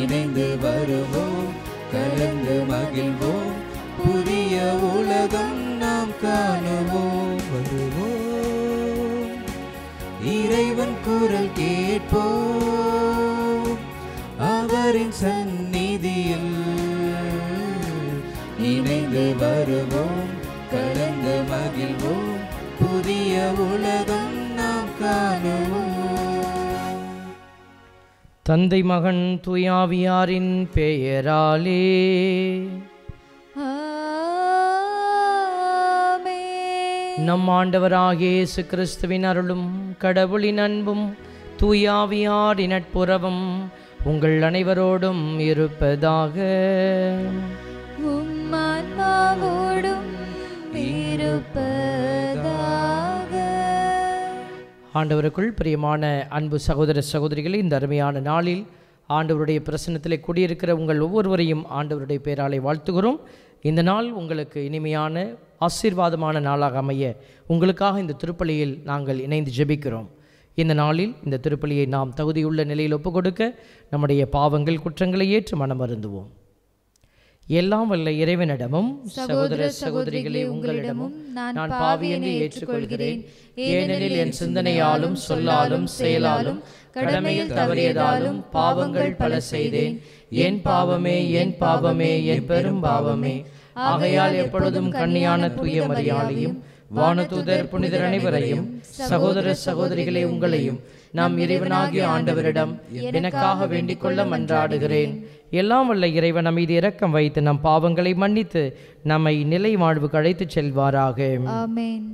இணைந்து வருவோம் கலந்து மகிழ்வோம் புதிய உலகம் நாம் காணுவோம் வருவோம் இறைவன் குரல் கேட்போம் அவரின் சந்நிதியில் இணைந்து வருவோம் கலந்து மகிழ்வோம் புதிய உலகம் நாம் காணுவோம் தந்தை மகன் தூயாவியாரின் பெயராலே ஆமென். நம் ஆண்டவராகிய இயேசு கிறிஸ்துவின் அருளும் கடவுளின் அன்பும் தூயாவியாரின் நட்புறவும் உங்கள் அனைவரோடும் இருப்பதாக உம் ஆன்மாவோடும் இருப்பதாக ஆண்டவருக்குள் பிரியமான அன்பு சகோதர சகோதரிகளே இந்த அருமையான நாளில் ஆண்டவருடைய பிரசன்னத்திலே குடியிருக்கிற உங்கள் ஒவ்வொருவரையும் ஆண்டவருடைய பேராலே வாழ்த்துகிறோம் இந்த நாள் உங்களுக்கு இனிமையான ஆசீர்வாதமான நாளாக அமைய உங்களுக்காக இந்த திருப்பலியில் நாங்கள் இணைந்து ஜெபிக்கிறோம் இந்த நாளில் இந்த திருப்பலியை நாம் தகுதியுள்ள நிலையில் ஒப்புக்கொடுக்க நம்முடைய பாவங்கள் குற்றங்களை ஏற்று மனம் வருந்துவோம் எல்லாம் வல்ல இறைவனிடமும் சகோதர சகோதரிகளே உங்களிடமும் நான் பாவி என்று ஏற்றுக்கொள்கிறேன் ஏனெனில் என் சிந்தனையாலும் சொல்லாலும் செயலாலும் கடமையில் தவறியதாலும் பாவங்கள் பல செய்தேன் என் பாவமே என் பாவமே என் பெரும் பாவமே ஆகையால் எப்பொழுதும் கண்ணியான தூய மரியாதையும் வானதூதர் புனிதர் அனைவரையும் சகோதர சகோதரிகளே உங்களையும் நாம் இறைவனாகிய ஆண்டவரிடம் எனக்காக வேண்டிக் கொள்ள மன்றாடுகிறேன் எல்லாம் வல்ல இறைவன் மீது இரக்கம் வைத்து நம் பாவங்களை மன்னித்து நம்மை நிலை வாழ்வுக்கு அழைத்துச் செல்வாராக ஆமென்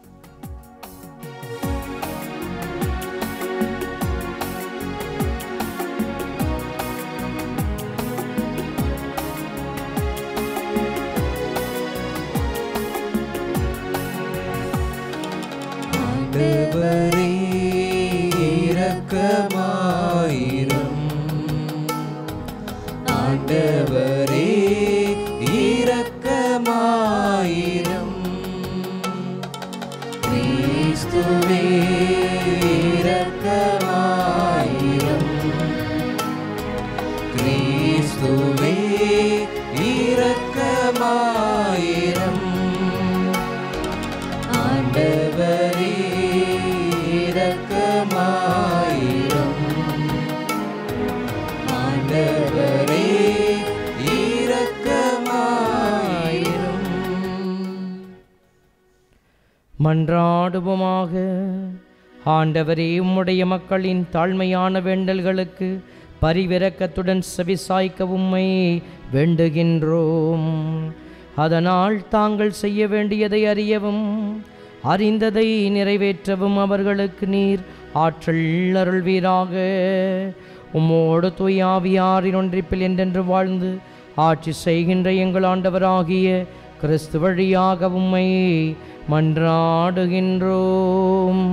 ஆண்டவரே இரக்கமாயிரும் ஆண்டவரே இரக்கமாயிரும் கிறிஸ்துவே இரக்கமாயிரும் கிறிஸ்துவே இரக்கமாயிரும் ஆண்டவரே இரக்கமாயிரும் ஆண்டவரே இரக்கமாயிரும் மன்றாடுவோமாக ஆண்டவரே உம்முடைய மக்களின் தாழ்மையான வேண்டல்களுக்கு பரிவிரக்கத்துடன் செவிசாய்க்க உம்மை வேண்டுகின்றோம் அதனால் தாங்கள் செய்ய வேண்டியதை அறியவும் அறிந்ததை நிறைவேற்றவும் அவர்களுக்கு நீர் ஆற்றல் அருள்வீராக உம்மோடு தூயாவியாரின் ஒன்றிப்பில் என்றென்று வாழ்ந்து ஆட்சி செய்கின்ற எங்கள் ஆண்டவராகிய கிறிஸ்து வழியாக உம்மை மன்றாடுகின்றோம்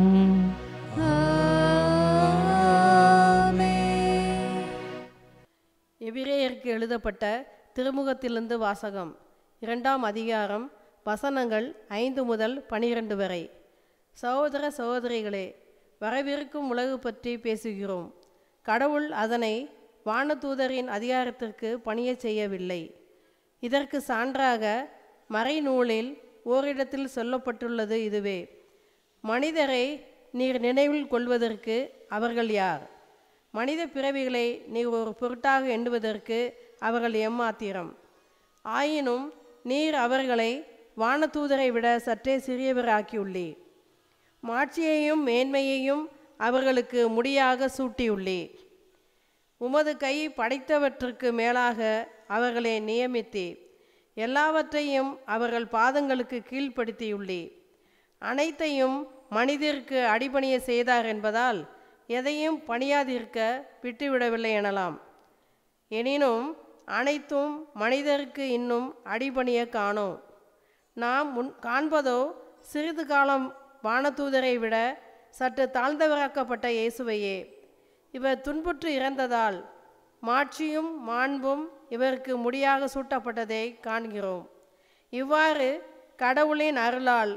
ஆமென். எபிரேயருக்கு எழுதப்பட்ட திருமுகத்திலிருந்து வாசகம் இரண்டாம் அதிகாரம் வசனங்கள் ஐந்து முதல் பனிரெண்டு வரை சகோதர சகோதரிகளே வரவிருக்கும் உலகு பற்றி பேசுகிறோம் கடவுள் அதனை வானதூதரின் அதிகாரத்திற்கு பணியச் செய்யவில்லை இதற்கு சான்றாக மறைநூலில் ஓரிடத்தில் சொல்லப்பட்டுள்ளது இதுவே மனிதரை நீர் நினைவில் கொள்வதற்கு அவர்கள் யார் மனித பிறவிகளை நீர் ஒரு பொருட்டாக எண்ணுவதற்கு அவர்கள் எம்மாத்திரம் ஆயினும் நீர் அவர்களை வானதூதரை விட சற்றே சிறியவராக்கியுள்ளீர் மாட்சியையும் மேன்மையையும் அவர்களுக்கு முடியாக சூட்டியுள்ளீர் உமது கை படைத்தவற்றுக்கு மேலாக அவர்களை நியமித்தீர் எல்லாவற்றையும் அவர்கள் பாதங்களுக்கு கீழ்ப்படுத்தியுள்ளீர் அனைத்தையும் மனிதருக்கு அடிபணிய செய்தார் என்பதால் எதையும் பணியாதிருக்க விட்டுவிடவில்லை எனலாம் எனினும் அனைத்தும் மனிதருக்கு இன்னும் அடிபணிய காணோம் நாம் முன் காண்பதோ சிறிது காலம் வானதூதரை விட சற்று தாழ்ந்தவராக்கப்பட்ட இயேசுவையே இவர் துன்புற்று இறந்ததால் மாட்சியும் மாண்பும் இவருக்கு முடியாக சூட்டப்பட்டதை காண்கிறோம் இவ்வாறு கடவுளின் அருளால்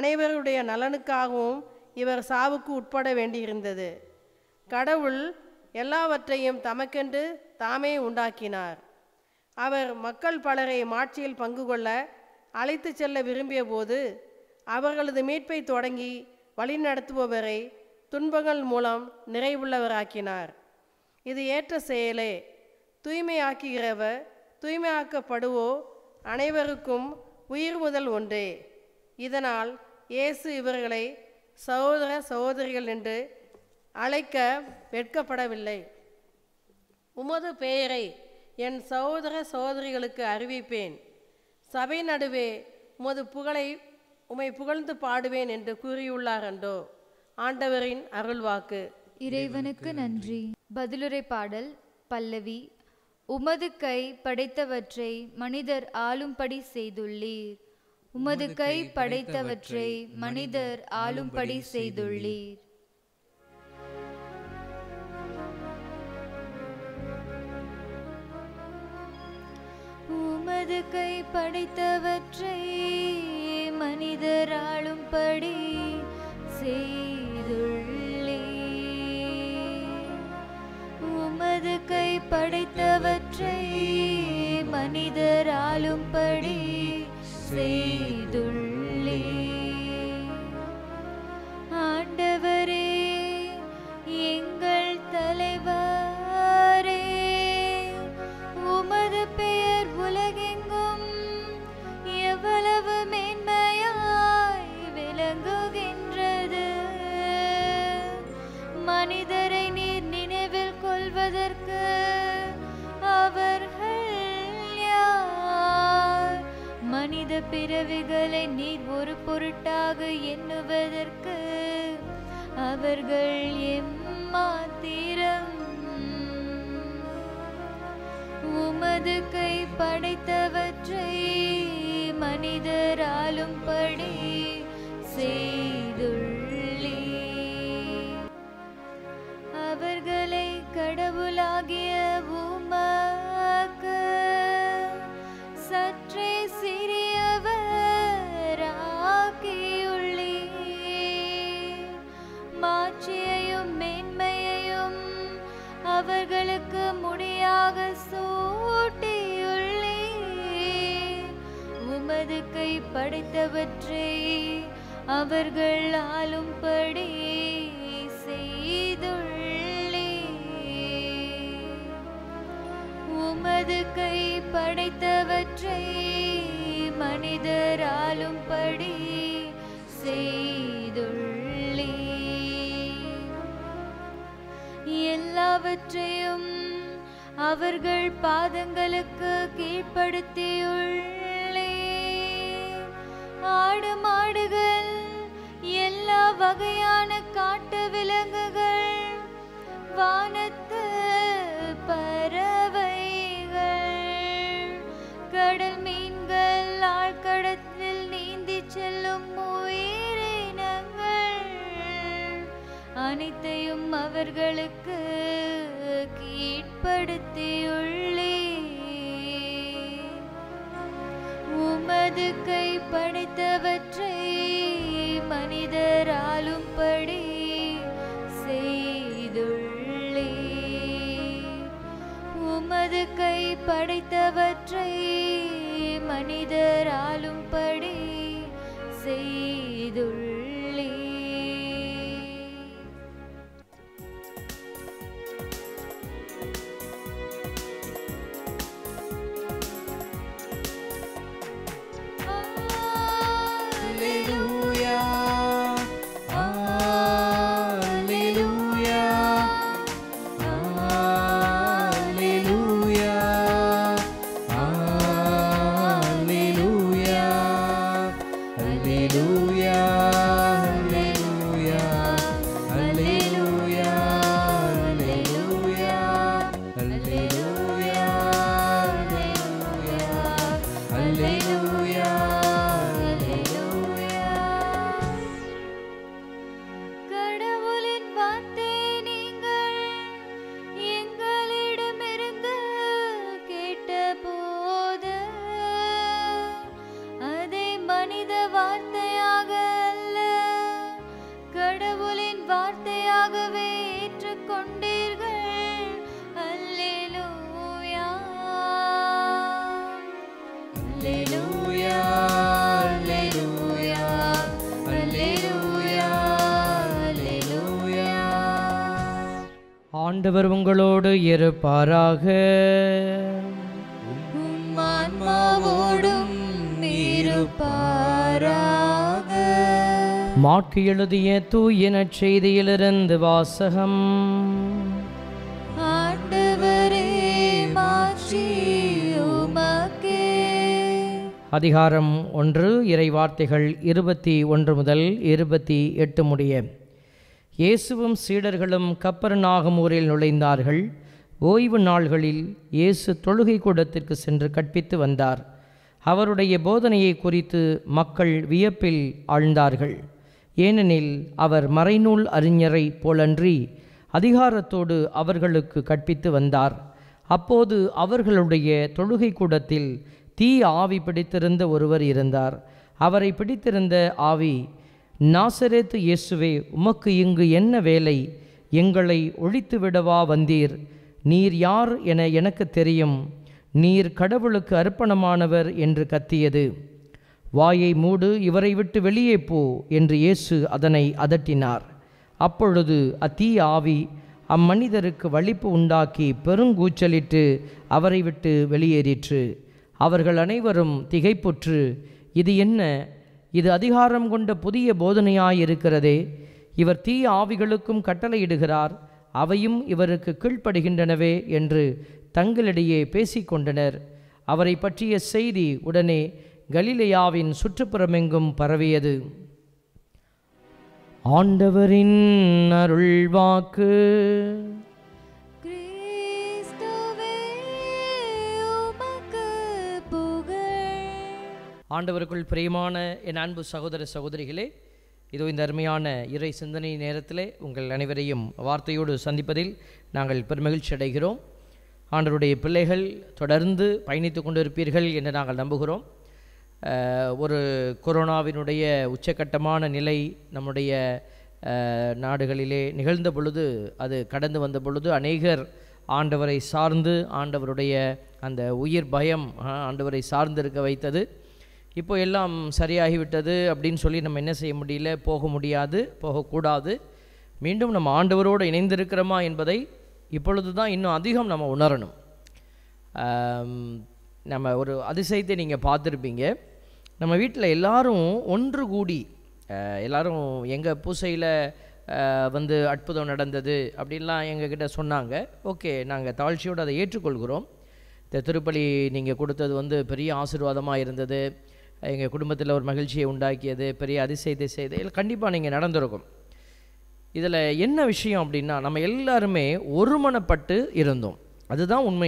அனைவருடைய நலனுக்காகவும் இவர் சாவுக்கு உட்பட வேண்டியிருந்தது கடவுள் எல்லாவற்றையும் தமக்கென்று தாமே உண்டாக்கினார் அவர் மக்கள் பலரை மாட்சியில் பங்கு கொள்ள அழைத்து செல்ல விரும்பிய போது அவர்களது மீட்பை தொடங்கி வழிநடத்துபவரை துன்பங்கள் மூலம் நிறைவுள்ளவராக்கினார் இது ஏற்ற செயலே தூய்மையாக்குகிறவர் தூய்மையாக்கப்படுவோ அனைவருக்கும் உயிர் முதல் ஒன்றே இதனால் இயேசு இவர்களை சகோதர சகோதரிகள் என்று அழைக்க வெட்கப்படவில்லை உமது பெயரை என் சகோதர சகோதரிகளுக்கு அறிவிப்பேன் சபை நடுவே உமது புகழை உமை புகழ்ந்து பாடுவேன் என்று கூறியுள்ளார் என்றோ ஆண்டவரின் அருள்வாக்கு இறைவனுக்கு நன்றி பதிலுரை பாடல் பல்லவி உமது கை படைத்தவற்றை மனிதர் ஆளும்படி செய்துள்ளீர் உமது கை படைத்தவற்றை மனிதர் ஆளும்படி செய்துள்ளீர் உமது கை படைத்தவற்றை மனிதர் ஆளும்படி செய்துள்ளே உமது கை படைத்தவற்றை மனிதர் ஆளும்படி செய்துள்ளே ஆண்டவரே எங்கள் தலைவரே உமது பெயர் உலகெங்கும் எவ்வளவு மேன்மையாய் விளங்குகின்றது மனிதரை நீர் நினைவில் கொள்வதற்கு அவர்கள் யார் மனித பிறவிகளை நீர் ஒரு பொருட்டாக எண்ணுவதற்கு அவர்கள் எம்மாத்திரம் உமது கை படைத்தவற்றை மனிதர் ஆளும்படி செய்துள்ளே அவர்களை கடவுளாகிய உமக்கு சற்றே சிறியவராக்கியுள்ளே மாட்சியையும் மேன்மையையும் அவர்களுக்கு முடியாக சூட்டியுள்ளே உமது கை படைத்தவற்றை அவர்கள் ஆளும்படி செய்துள்ளே உமது கை படைத்தவற்றை மனிதர் ஆளும்படி செய்துள்ளே எல்லாவற்றையும் அவர்கள் பாதங்களுக்கு கீழ்ப்படுத்தியுள்ளே ஆடு மாடுகள் எல்லா வகையான காட்டு விலங்குகள் வானத்து பறவைகள் கடல் மீன்கள் ஆழ்கடத்தில் நீந்தி செல்லும் உயிரினங்கள் அனைத்தையும் அவர்களுக்கு கீழ்ப்படுத்தியுள்ளே உமது கை படைத்தவற்றை மனிதர் ஆளும்படி செய்துள்ளே உமது கை படைத்தவற்றை மனிதர் ஆளும்படி செய்துள்ளே Alleluia. Alleluia. Alleluia. Alleluia. Alleluia. ஆண்டவர் உங்களோடு இருப்பாராக உம் ஆன்மாவோடும் இருப்பாராக மாற்கு எழுதிய தூய நற்செய்தியிலிருந்து வாசகம் ஆண்டவரே மாற்றி உமக்கே அதிகாரம் ஒன்று இறை வார்த்தைகள் இருபத்தி ஒன்று முதல் இருபத்தி எட்டு முடிய இயேசுவும் சீடர்களும் கப்பர்நாகம் ஊரில் நுழைந்தார்கள் ஓய்வு நாள்களில் இயேசு தொழுகை கூடத்திற்கு சென்று கற்பித்து வந்தார் அவருடைய போதனையை குறித்து மக்கள் வியப்பில் ஆழ்ந்தார்கள் ஏனெனில் அவர் மறைநூல் அறிஞரை போலன்றி அதிகாரத்தோடு அவர்களுக்கு கற்பித்து வந்தார் அப்போது அவர்களுடைய தொழுகை கூடத்தில் தீ ஆவி பிடித்திருந்த ஒருவர் இருந்தார் அவரை பிடித்திருந்த ஆவி நாசரேத்து இயேசுவே உமக்கு இங்கு என்ன வேலை எங்களை ஒழித்து விடவா வந்தீர் நீர் யார் என எனக்கு தெரியும் நீர் கடவுளுக்கு அர்ப்பணமானவர் என்று கத்தியது வாயை மூடு இவரை விட்டு வெளியே போ என்று இயேசு அதனை அதட்டினார் அப்பொழுது அத்தீய ஆவி அம்மனிதருக்கு வலிப்பு உண்டாக்கி பெருங்கூச்சலிட்டு அவரை விட்டு வெளியேறிற்று அவர்கள் அனைவரும் திகைப்புற்று இது என்ன இது அதிகாரம் கொண்ட புதிய போதனையாயிருக்கிறதே இவர் தீய ஆவிகளுக்கும் கட்டளையிடுகிறார் அவையும் இவருக்கு கீழ்ப்படுகின்றனவே என்று தங்களிடையே பேசிக்கொண்டனர் அவரை பற்றிய செய்தி உடனே கலிலேயாவின் சுற்றுப்புறமெங்கும் பரவியது ஆண்டவரின் அருள்வாக்கு கிறிஸ்துவே உமக்கு புகழ் ஆண்டவருக்குள் பிரியமான என் அன்பு சகோதர சகோதரிகளே இதோ இந்த அருமையான இறை சிந்தனை நேரத்திலே உங்கள் அனைவரையும் வார்த்தையோடு சந்திப்பதில் நாங்கள் பெருமகிழ்ச்சி அடைகிறோம் ஆண்டவருடைய பிள்ளைகள் தொடர்ந்து பயணித்து கொண்டிருப்பீர்கள் என்று நாங்கள் நம்புகிறோம் அஹ், ஒரு கொரோனாவினுடைய உச்சக்கட்டமான நிலை நம்முடைய அஹ், நாடுகளிலே நிகழ்ந்த பொழுது அது கடந்து வந்த பொழுது அநேகர் ஆண்டவரை சார்ந்து ஆண்டவருடைய அந்த உயிர் பயம் அஹ், ஆண்டவரை சார்ந்திருக்க வைத்தது இப்போ எல்லாம் சரியாகிவிட்டது அப்படின்னு சொல்லி நம்ம என்ன செய்ய முடியல போக முடியாது போகக்கூடாது மீண்டும் நம்ம ஆண்டவரோடு இணைந்திருக்கிறோமா என்பதை இப்பொழுது தான் இன்னும் அதிகம் நம்ம உணரணும் ஆம், நம்ம ஒரு அதிசயத்தை நீங்கள் பார்த்துருப்பீங்க நம்ம வீட்டில் எல்லாரும் ஒன்று கூடி அஹ், எல்லாரும் எங்கள் பூசையில் வந்து அற்புதம் நடந்தது அப்படின்லாம் எங்ககிட்ட சொன்னாங்க ஓகே நாங்கள் தாழ்ச்சியோடு அதை ஏற்றுக்கொள்கிறோம் இந்த திருப்பலி நீங்கள் கொடுத்தது வந்து பெரிய ஆசீர்வாதமாக இருந்தது எங்கள் குடும்பத்தில் ஒரு மகிழ்ச்சியை உண்டாக்கியது பெரிய அதிசயத்தை செய்து இல்லை கண்டிப்பாக நீங்கள் நடந்திருக்கும் இதில் என்ன விஷயம் அப்படின்னா நம்ம எல்லாருமே ஒருமனப்பட்டு இருந்தோம் அதுதான் உண்மை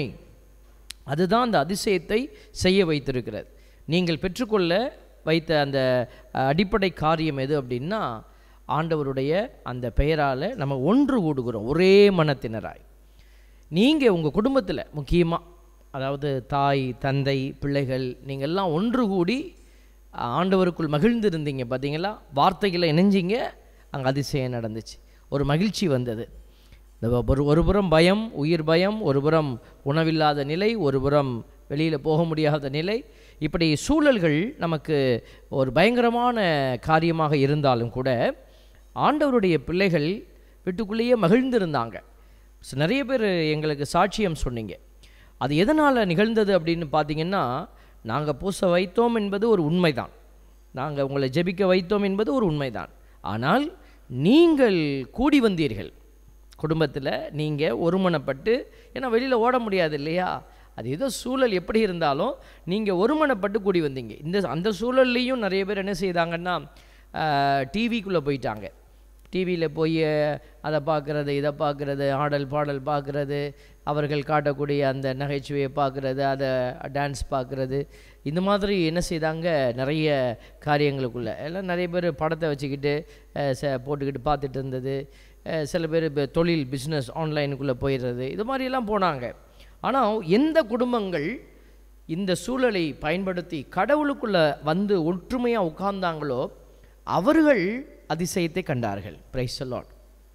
அதுதான் அந்த அதிசயத்தை செய்ய வைத்திருக்கிறது நீங்கள் பெற்றுக்கொள்ள வைத்த அந்த அஹ், அடிப்படை காரியம் எது அப்படின்னா ஆண்டவருடைய அந்த பெயரால் நம்ம ஒன்று கூடுகிறோம் ஒரே மனத்தினராய் நீங்கள் உங்கள் குடும்பத்தில் முக்கியமாக அதாவது தாய் தந்தை பிள்ளைகள் நீங்கள் எல்லாம் ஒன்று கூடி அஹ், ஆண்டவருக்குள் மகிழ்ந்திருந்தீங்க பார்த்தீங்களா வார்த்தைகளை இணைஞ்சிங்க அங்கே அதிசயம் நடந்துச்சு ஒரு மகிழ்ச்சி வந்தது இந்த ஒரு ஒரு புறம் பயம் உயிர் பயம் ஒரு புறம் உணவில்லாத நிலை ஒரு புறம் வெளியில் போக முடியாத நிலை இப்படி சூழல்கள் நமக்கு ஒரு பயங்கரமான காரியமாக இருந்தாலும் கூட ஆண்டவருடைய பிள்ளைகள் வீட்டுக்குள்ளேயே மகிழ்ந்திருந்தாங்க So, நிறைய பேர் எங்களுக்கு சாட்சியம் சொன்னீங்க அது எதனால் நிகழ்ந்தது அப்படின்னு பார்த்தீங்கன்னா நாங்கள் பூச வைத்தோம் என்பது ஒரு உண்மைதான் நாங்கள் உங்களை ஜெபிக்க வைத்தோம் என்பது ஒரு உண்மைதான் ஆனால் நீங்கள் கூடி வந்தீர்கள் குடும்பத்தில் நீங்கள் ஒருமனப்பட்டு ஏன்னா வெளியில் ஓட முடியாது இல்லையா அது ஏதோ சூழல் எப்படி இருந்தாலும் நீங்கள் ஒருமனப்பட்டு கூடி வந்தீங்க இந்த அந்த சூழல்லையும் நிறைய பேர் என்ன செய்தாங்கன்னா டிவிக்குள்ளே போயிட்டாங்க டிவியில் போய் அதை பார்க்குறது இதை பார்க்குறது ஆடல் பாடல் பார்க்குறது அவர்கள் காட்டக்கூடிய அந்த நகைச்சுவையை பார்க்குறது அதை டான்ஸ் பார்க்குறது இந்த மாதிரி என்ன செய்தாங்க நிறைய காரியங்களுக்குள்ள எல்லாம் நிறைய பேர் படத்தை வச்சுக்கிட்டு அஹ், ச போட்டுக்கிட்டு பார்த்துட்டு இருந்தது அஹ், சில பேர் இப்போ தொழில் பிஸ்னஸ் ஆன்லைனுக்குள்ளே போயிடுறது இது மாதிரியெல்லாம் போனாங்க ஆனால் எந்த குடும்பங்கள் இந்த சூழலை பயன்படுத்தி கடவுளுக்குள்ளே வந்து ஒற்றுமையாக உட்கார்ந்தாங்களோ அவர்கள் அதிசயத்தை கண்டார்கள் பிரைஸ் லார்ட்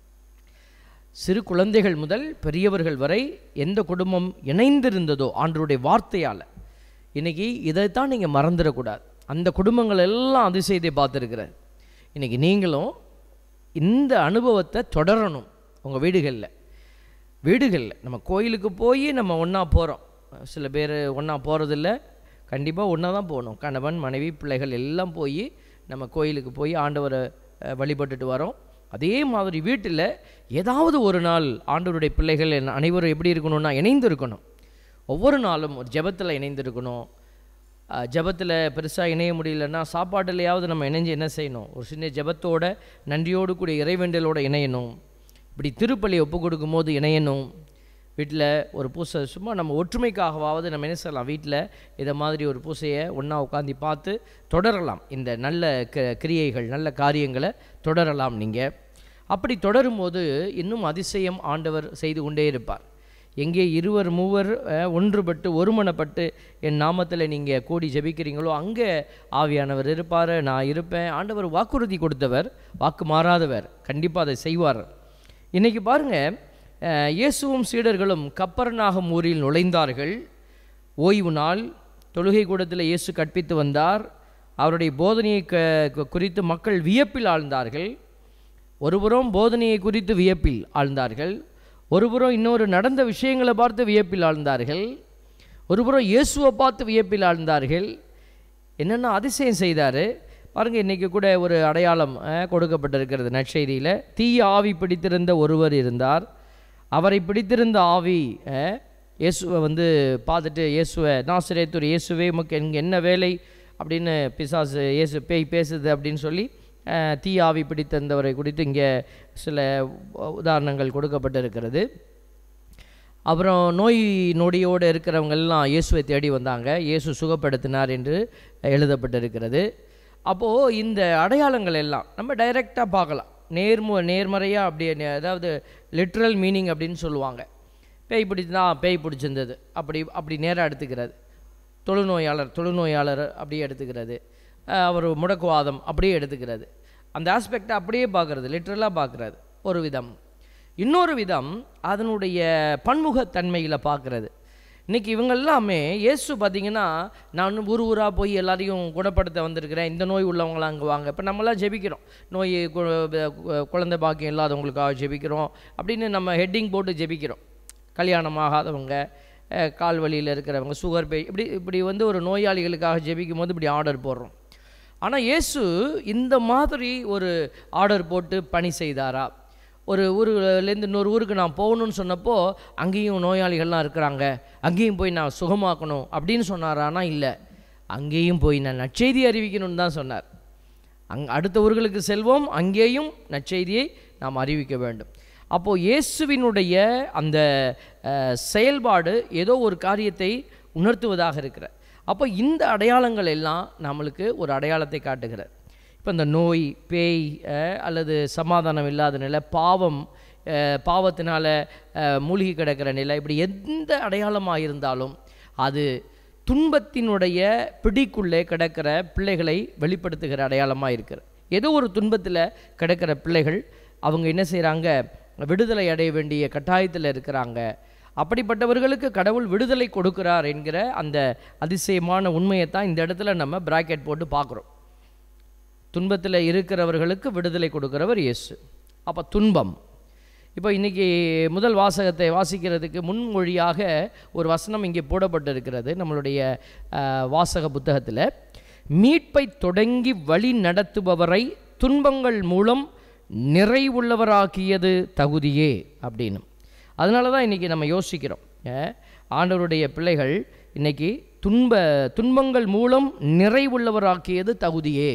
சிறு குழந்தைகள் முதல் பெரியவர்கள் வரை எந்த குடும்பம் இணைந்திருந்ததோ ஆண்டவருடைய வார்த்தையால் இன்னைக்கு இதைத்தான் நீங்கள் மறந்துடக்கூடாது அந்த குடும்பங்கள் எல்லாம் அதிசயத்தை பார்த்துருக்கிறார் இன்னைக்கு நீங்களும் இந்த அனுபவத்தை தொடரணும் உங்கள் வீடுகளில் வீடுகளில் நம்ம கோயிலுக்கு போய் நம்ம ஒன்றா போகிறோம் சில பேர் ஒன்றா போகிறதில்ல கண்டிப்பாக ஒன்றா தான் போகணும் கணவன் மனைவி பிள்ளைகள் எல்லாம் போய் நம்ம கோயிலுக்கு போய் ஆண்டவரை அஹ், வழிபட்டுட்டு வரோம் அதே மாதிரி வீட்டில் ஏதாவது ஒரு நாள் ஆண்டவருடைய பிள்ளைகள் என்ன- அனைவரும் எப்படி இருக்கணும்னா இணைந்து இருக்கணும் ஒவ்வொரு நாளும் ஒரு ஜெபத்தில் இணைந்திருக்கணும் ஜெபத்தில் பெருசாக இணைய முடியலன்னா சாப்பாட்டுலையாவது நம்ம இணைஞ்சு என்ன செய்யணும் ஒரு சின்ன ஜெபத்தோட நன்றியோடு கூடிய இறைவேண்டலோட இணையணும் இப்படி திருப்பலி ஒப்பு கொடுக்கும்போது இணையணும் வீட்டில் ஒரு பூசை சும்மா நம்ம ஒற்றுமைக்காகவாவது நம்ம என்ன செய்யலாம் வீட்டில் இதை மாதிரி ஒரு பூசையை ஒன்றா உட்காந்து பார்த்து தொடரலாம் இந்த நல்ல க கிரியைகள் நல்ல காரியங்களை தொடரலாம் நீங்கள் அப்படி தொடரும்போது இன்னும் அதிசயம் ஆண்டவர் செய்து கொண்டே இருப்பார் எங்கே இருவர் மூவர் அஹ், ஒன்றுபட்டு ஒருமனப்பட்டு என் நாமத்தில் நீங்கள் கூடி ஜெபிக்கிறீங்களோ அங்கே ஆவியானவர் இருப்பார் நான் இருப்பேன் ஆண்டவர் வாக்குறுதி கொடுத்தவர் வாக்கு மாறாதவர் கண்டிப்பாக அதை செய்வார் இன்றைக்கி பாருங்கள் இயேசுவும் சீடர்களும் கப்பர்நாகம் ஊரில் நுழைந்தார்கள் ஓய்வு நாள் தொழுகை கூடத்தில் இயேசு கற்பித்து வந்தார் அவருடைய போதனையை க கு- குறித்து மக்கள் வியப்பில் ஆழ்ந்தார்கள் ஒருபுறம் போதனையை குறித்து வியப்பில் ஆழ்ந்தார்கள் ஒருபுறம் இன்னொரு நடந்த விஷயங்களை பார்த்து வியப்பில் ஆழ்ந்தார்கள் ஒருபுறம் இயேசுவை பார்த்து வியப்பில் ஆழ்ந்தார்கள் என்னென்ன அதிசயம் செய்தார் பாருங்க இன்றைக்கி கூட ஒரு அடையாளம் அஹ், கொடுக்கப்பட்டிருக்கிறது நற்செய்தியில் தீய ஆவி பிடித்திருந்த ஒருவர் இருந்தார் அவரை பிடித்திருந்த ஆவி அஹ், இயேசுவை வந்து பார்த்துட்டு இயேசுவை நாசிரியத்தூர் இயேசுவே உமக்கு எங்க என்ன வேலை அப்படின்னு பிசாசு இயேசு பேய் பேசுது அப்படின்னு சொல்லி அஹ், தீய ஆவி பிடித்திருந்தவரை குறித்து இங்கே சில உதாரணங்கள் கொடுக்கப்பட்டிருக்கிறது அப்புறம் நோய் நொடியோடு இருக்கிறவங்க எல்லாம் இயேசுவை தேடி வந்தாங்க இயேசு சுகப்படுத்தினார் என்று எழுதப்பட்டிருக்கிறது அப்போது இந்த அடையாளங்கள் எல்லாம் நம்ம டைரெக்டாக பார்க்கலாம் நேர்மு நேர்மறையாக அப்படியே நே- அதாவது லிட்ரல் மீனிங் அப்படின்னு சொல்லுவாங்க பேய் பிடிச்சா பேய் பிடிச்சிருந்தது அப்படி அப்படி நேராக எடுத்துக்கிறது தொழுநோயாளர் தொழுநோயாளர் அப்படியே எடுத்துக்கிறது அஹ் அவர் முடக்குவாதம் அப்படியே எடுத்துக்கிறது அந்த ஆஸ்பெக்டை அப்படியே பார்க்குறது லிட்ரலாக பார்க்குறது ஒரு விதம் இன்னொரு விதம் அதனுடைய பன்முகத்தன்மையில் பார்க்குறது இன்றைக்கி இவங்க எல்லாமே இயேசு பார்த்தீங்கன்னா நான் ஊர் ஊராக போய் எல்லாரையும் குணப்படுத்த வந்திருக்கிறேன் இந்த நோய் உள்ளவங்களாம் அங்கே வாங்க இப்போ நம்மளாம் ஜெபிக்கிறோம் நோய் கு- கு- குழந்தை பாக்கியம் இல்லாதவங்களுக்காக ஜெபிக்கிறோம் அப்படின்னு நம்ம ஹெட்டிங் போட்டு ஜெபிக்கிறோம் கல்யாணம் ஆகாதவங்க அஹ், கால் வலியில் இருக்கிறவங்க சுகர் பே இப்படி இப்படி வந்து ஒரு நோயாளிகளுக்காக ஜெபிக்கும் போது இப்படி ஆர்டர் போடுறோம் ஆனால் இயேசு இந்த மாதிரி ஒரு ஆர்டர் போட்டு பணி செய்தாரா ஒரு ஊர்லேருந்து இன்னொரு ஊருக்கு நான் போகணும்னு சொன்னப்போ அங்கேயும் நோயாளிகள்லாம் இருக்கிறாங்க அங்கேயும் போய் நான் சுகமாக்கணும் அப்படின்னு சொன்னாரானா இல்லை அங்கேயும் போய் நான் நற்செய்தி அறிவிக்கணும்னு தான் சொன்னார் அங் அடுத்த ஊர்களுக்கு செல்வோம் அங்கேயும் நற்செய்தியை நாம் அறிவிக்க வேண்டும் அப்போது இயேசுவினுடைய அந்த அஹ், செயல்பாடு ஏதோ ஒரு காரியத்தை உணர்த்துவதாக இருக்கிற அப்போ இந்த அடையாளங்கள் எல்லாம் நம்மளுக்கு ஒரு அடையாளத்தை காட்டுகிறது இப்போ இந்த நோய் பேய் அஹ், அல்லது சமாதானம் இல்லாத நிலை பாவம் அஹ், பாவத்தினால அஹ், மூழ்கி கிடக்கிற நிலை இப்படி எந்த அடையாளமாக இருந்தாலும் அது துன்பத்தினுடைய பிடிக்குள்ளே கிடக்கிற பிள்ளைகளை வெளிப்படுத்துகிற அடையாளமாக இருக்கிறது ஏதோ ஒரு துன்பத்தில் கிடக்கிற பிள்ளைகள் அவங்க என்ன செய்கிறாங்க விடுதலை அடைய வேண்டிய கட்டாயத்தில் இருக்கிறாங்க அப்படிப்பட்டவர்களுக்கு கடவுள் விடுதலை கொடுக்கிறார் என்கிற அந்த அதிசயமான உண்மையை தான் இந்த இடத்துல நம்ம பிராக்கெட் போட்டு பார்க்குறோம் துன்பத்தில் இருக்கிறவர்களுக்கு விடுதலை கொடுக்கிறவர் இயேசு அப்போ துன்பம் இப்போ இன்றைக்கி முதல் வாசகத்தை வாசிக்கிறதுக்கு முன்மொழியாக ஒரு வசனம் இங்கே போடப்பட்டிருக்கிறது நம்மளுடைய அஹ், வாசக புத்தகத்தில் மீட்பை தொடங்கி வழி நடத்துபவரை துன்பங்கள் மூலம் நிறைவுள்ளவராக்கியது தகுதியே அப்படின்னு அதனால தான் இன்றைக்கி நம்ம யோசிக்கிறோம் அஹ், ஆண்டவருடைய பிள்ளைகள் இன்னைக்கு துன்ப துன்பங்கள் மூலம் நிறைவுள்ளவராக்கியது தகுதியே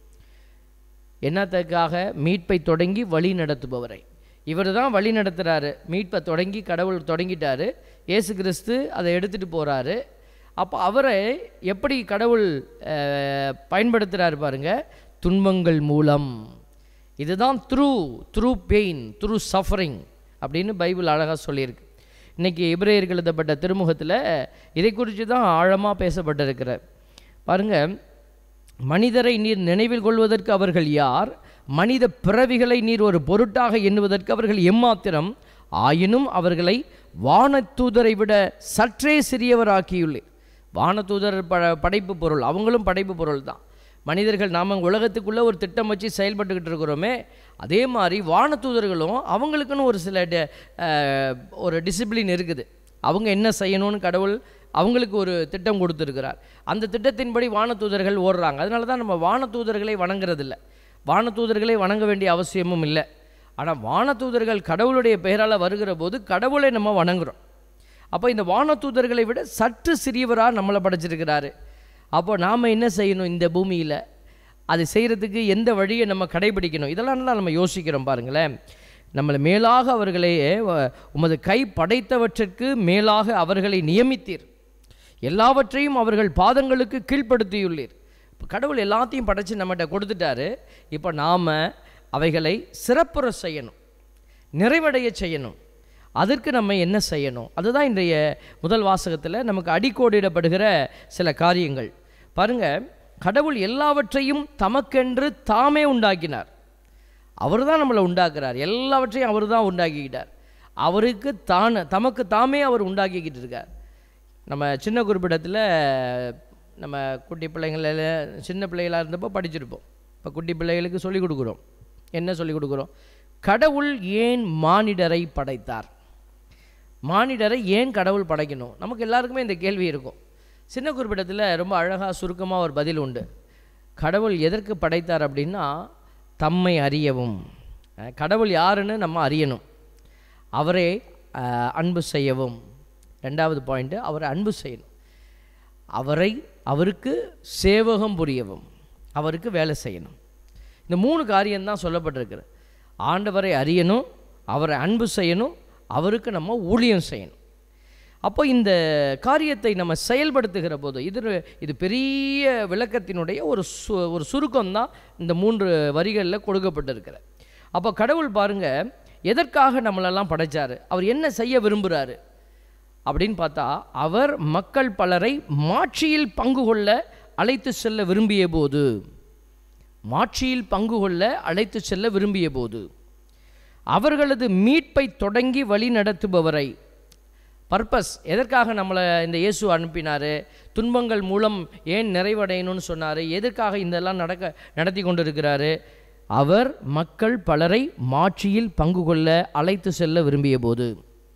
என்னத்துக்காக மீட்பை தொடங்கி வழி நடத்துபவரை இவர் தான் வழி நடத்துகிறாரு மீட்பை தொடங்கி கடவுள் தொடங்கிட்டாரு இயேசு கிறிஸ்து அதை எடுத்துகிட்டு போகிறாரு அப்போ அவரை எப்படி கடவுள் அஹ், பயன்படுத்துகிறாரு பாருங்க துன்பங்கள் மூலம் இதுதான் through through pain through suffering அப்படின்னு பைபிள் அழகாக சொல்லியிருக்கு இன்றைக்கி எபிரேயர்கள் எழுதப்பட்ட திருமுகத்தில் இதை குறித்து தான் ஆழமாக பேசப்பட்டிருக்கிறார் பாருங்கள் மனிதரை நீர் நினைவில் கொள்வதற்கு அவர்கள் யார் மனித பிறவிகளை நீர் ஒரு பொருட்டாக எண்ணுவதற்கு அவர்கள் எம்மாத்திரம் ஆயினும் அவர்களை வானத்தூதரை விட சற்றே சிறியவராக்கியுள்ளேன் வானதூதர் ப படைப்பு பொருள் அவங்களும் படைப்பு பொருள் தான் மனிதர்கள் நாம் உலகத்துக்குள்ளே ஒரு திட்டம் வச்சு செயல்பட்டுக்கிட்டு இருக்கிறோமே அதே மாதிரி வானதூதர்களும் அவங்களுக்குன்னு ஒரு சில ட- அஹ், ஒரு டிசிப்ளின் இருக்குது அவங்க என்ன செய்யணும்னு கடவுள் அவங்களுக்கு ஒரு திட்டம் கொடுத்துருக்கிறார் அந்த திட்டத்தின்படி வானதூதர்கள் ஓடுறாங்க அதனால தான் நம்ம வானதூதர்களை வணங்குறதில்ல வானதூதர்களை வணங்க வேண்டிய அவசியமும் இல்லை ஆனால் வானதூதர்கள் கடவுளுடைய பெயரால் வருகிற போது கடவுளை நம்ம வணங்குறோம் அப்போ இந்த வானதூதர்களை விட சற்று சிறியவராக நம்மளை படைச்சிருக்கிறாரு அப்போ நாம் என்ன செய்யணும் இந்த பூமியில் அது செய்கிறதுக்கு எந்த வழியை நம்ம கடைபிடிக்கணும் இதெல்லாம் நல்லா நம்ம யோசிக்கிறோம் பாருங்களேன் நம்மளை மேலாக அவர்களை அஹ், உமது கை படைத்தவற்றிற்கு மேலாக அவர்களை நியமித்தீர் எல்லாவற்றையும் அவர்கள் பாதங்களுக்கு கீழ்ப்படுத்தியுள்ளீர் இப்போ கடவுள் எல்லாத்தையும் படைச்சு நம்மகிட்ட கொடுத்துட்டாரு இப்போ நாம் அவைகளை சிறப்புற செய்யணும் நிறைவடைய செய்யணும் அதற்கு நம்ம என்ன செய்யணும் அதுதான் இன்றைய முதல் வாசகத்தில் நமக்கு அடிக்கோடிடப்படுகிற சில காரியங்கள் பாருங்க கடவுள் எல்லாவற்றையும் தமக்கென்று தாமே உண்டாக்கினார் அவர் தான் நம்மளை உண்டாக்குறார் எல்லாவற்றையும் அவர் தான் உண்டாக்கிக்கிட்டார் அவருக்கு தான் தமக்கு தாமே அவர் உண்டாக்கிக்கிட்டு இருக்கார் நம்ம சின்ன குறிப்பிடத்தில் நம்ம குட்டி பிள்ளைங்கள சின்ன பிள்ளைகளாக இருந்தப்போ படிச்சிருப்போம் இப்போ குட்டி பிள்ளைகளுக்கு சொல்லிக் கொடுக்குறோம் என்ன சொல்லிக் கொடுக்குறோம் கடவுள் ஏன் மானிடரை படைத்தார் மானிடரை ஏன் கடவுள் படைக்கணும் நமக்கு எல்லாருக்குமே இந்த கேள்வி இருக்கும் சின்ன குறிப்பிடத்தில் ரொம்ப அழகாக சுருக்கமாக ஒரு பதில் உண்டு கடவுள் எதற்கு படைத்தார் அப்படின்னா தம்மை அறியவும் அஹ், கடவுள் யாருன்னு நம்ம அறியணும் அவரே அஹ், அன்பு செய்யவும் ரெண்டாவது பாயிண்ட்டு அவரை அன்பு செய்யணும் அவரை அவருக்கு சேவகம் புரியவும் அவருக்கு வேலை செய்யணும் இந்த மூணு காரியம்தான் சொல்லப்பட்டிருக்குது ஆண்டவரை அறியணும் அவரை அன்பு செய்யணும் அவருக்கு நம்ம ஊழியம் செய்யணும் அப்போ இந்த காரியத்தை நம்ம செயல்படுத்துகிற போது இது இது பெரிய விளக்கத்தினுடைய ஒரு சு ஒரு சுருக்கம் தான் இந்த மூன்று வரிகளில் கொடுக்கப்பட்டிருக்கிற அப்போ கடவுள் பாருங்க எதற்காக நம்மளெல்லாம் படைச்சாரு அவர் என்ன செய்ய விரும்புகிறாரு அப்படின்னு பார்த்தா அவர் மக்கள் பலரை மாட்சியில் பங்கு கொள்ள அழைத்து செல்ல விரும்பிய போது மாட்சியில் பங்கு கொள்ள அழைத்து செல்ல விரும்பிய போது அவர்களது மீட்பை தொடங்கி வழி நடத்துபவரை பர்பஸ் எதற்காக நம்மளை இந்த இயேசு அனுப்பினார் துன்பங்கள் மூலம் ஏன் நிறைவடையணும்னு சொன்னார் எதற்காக இதெல்லாம் நடக்க நடத்தி கொண்டிருக்கிறாரு அவர் மக்கள் பலரை மாட்சியில் பங்கு கொள்ள அழைத்து செல்ல விரும்பிய போது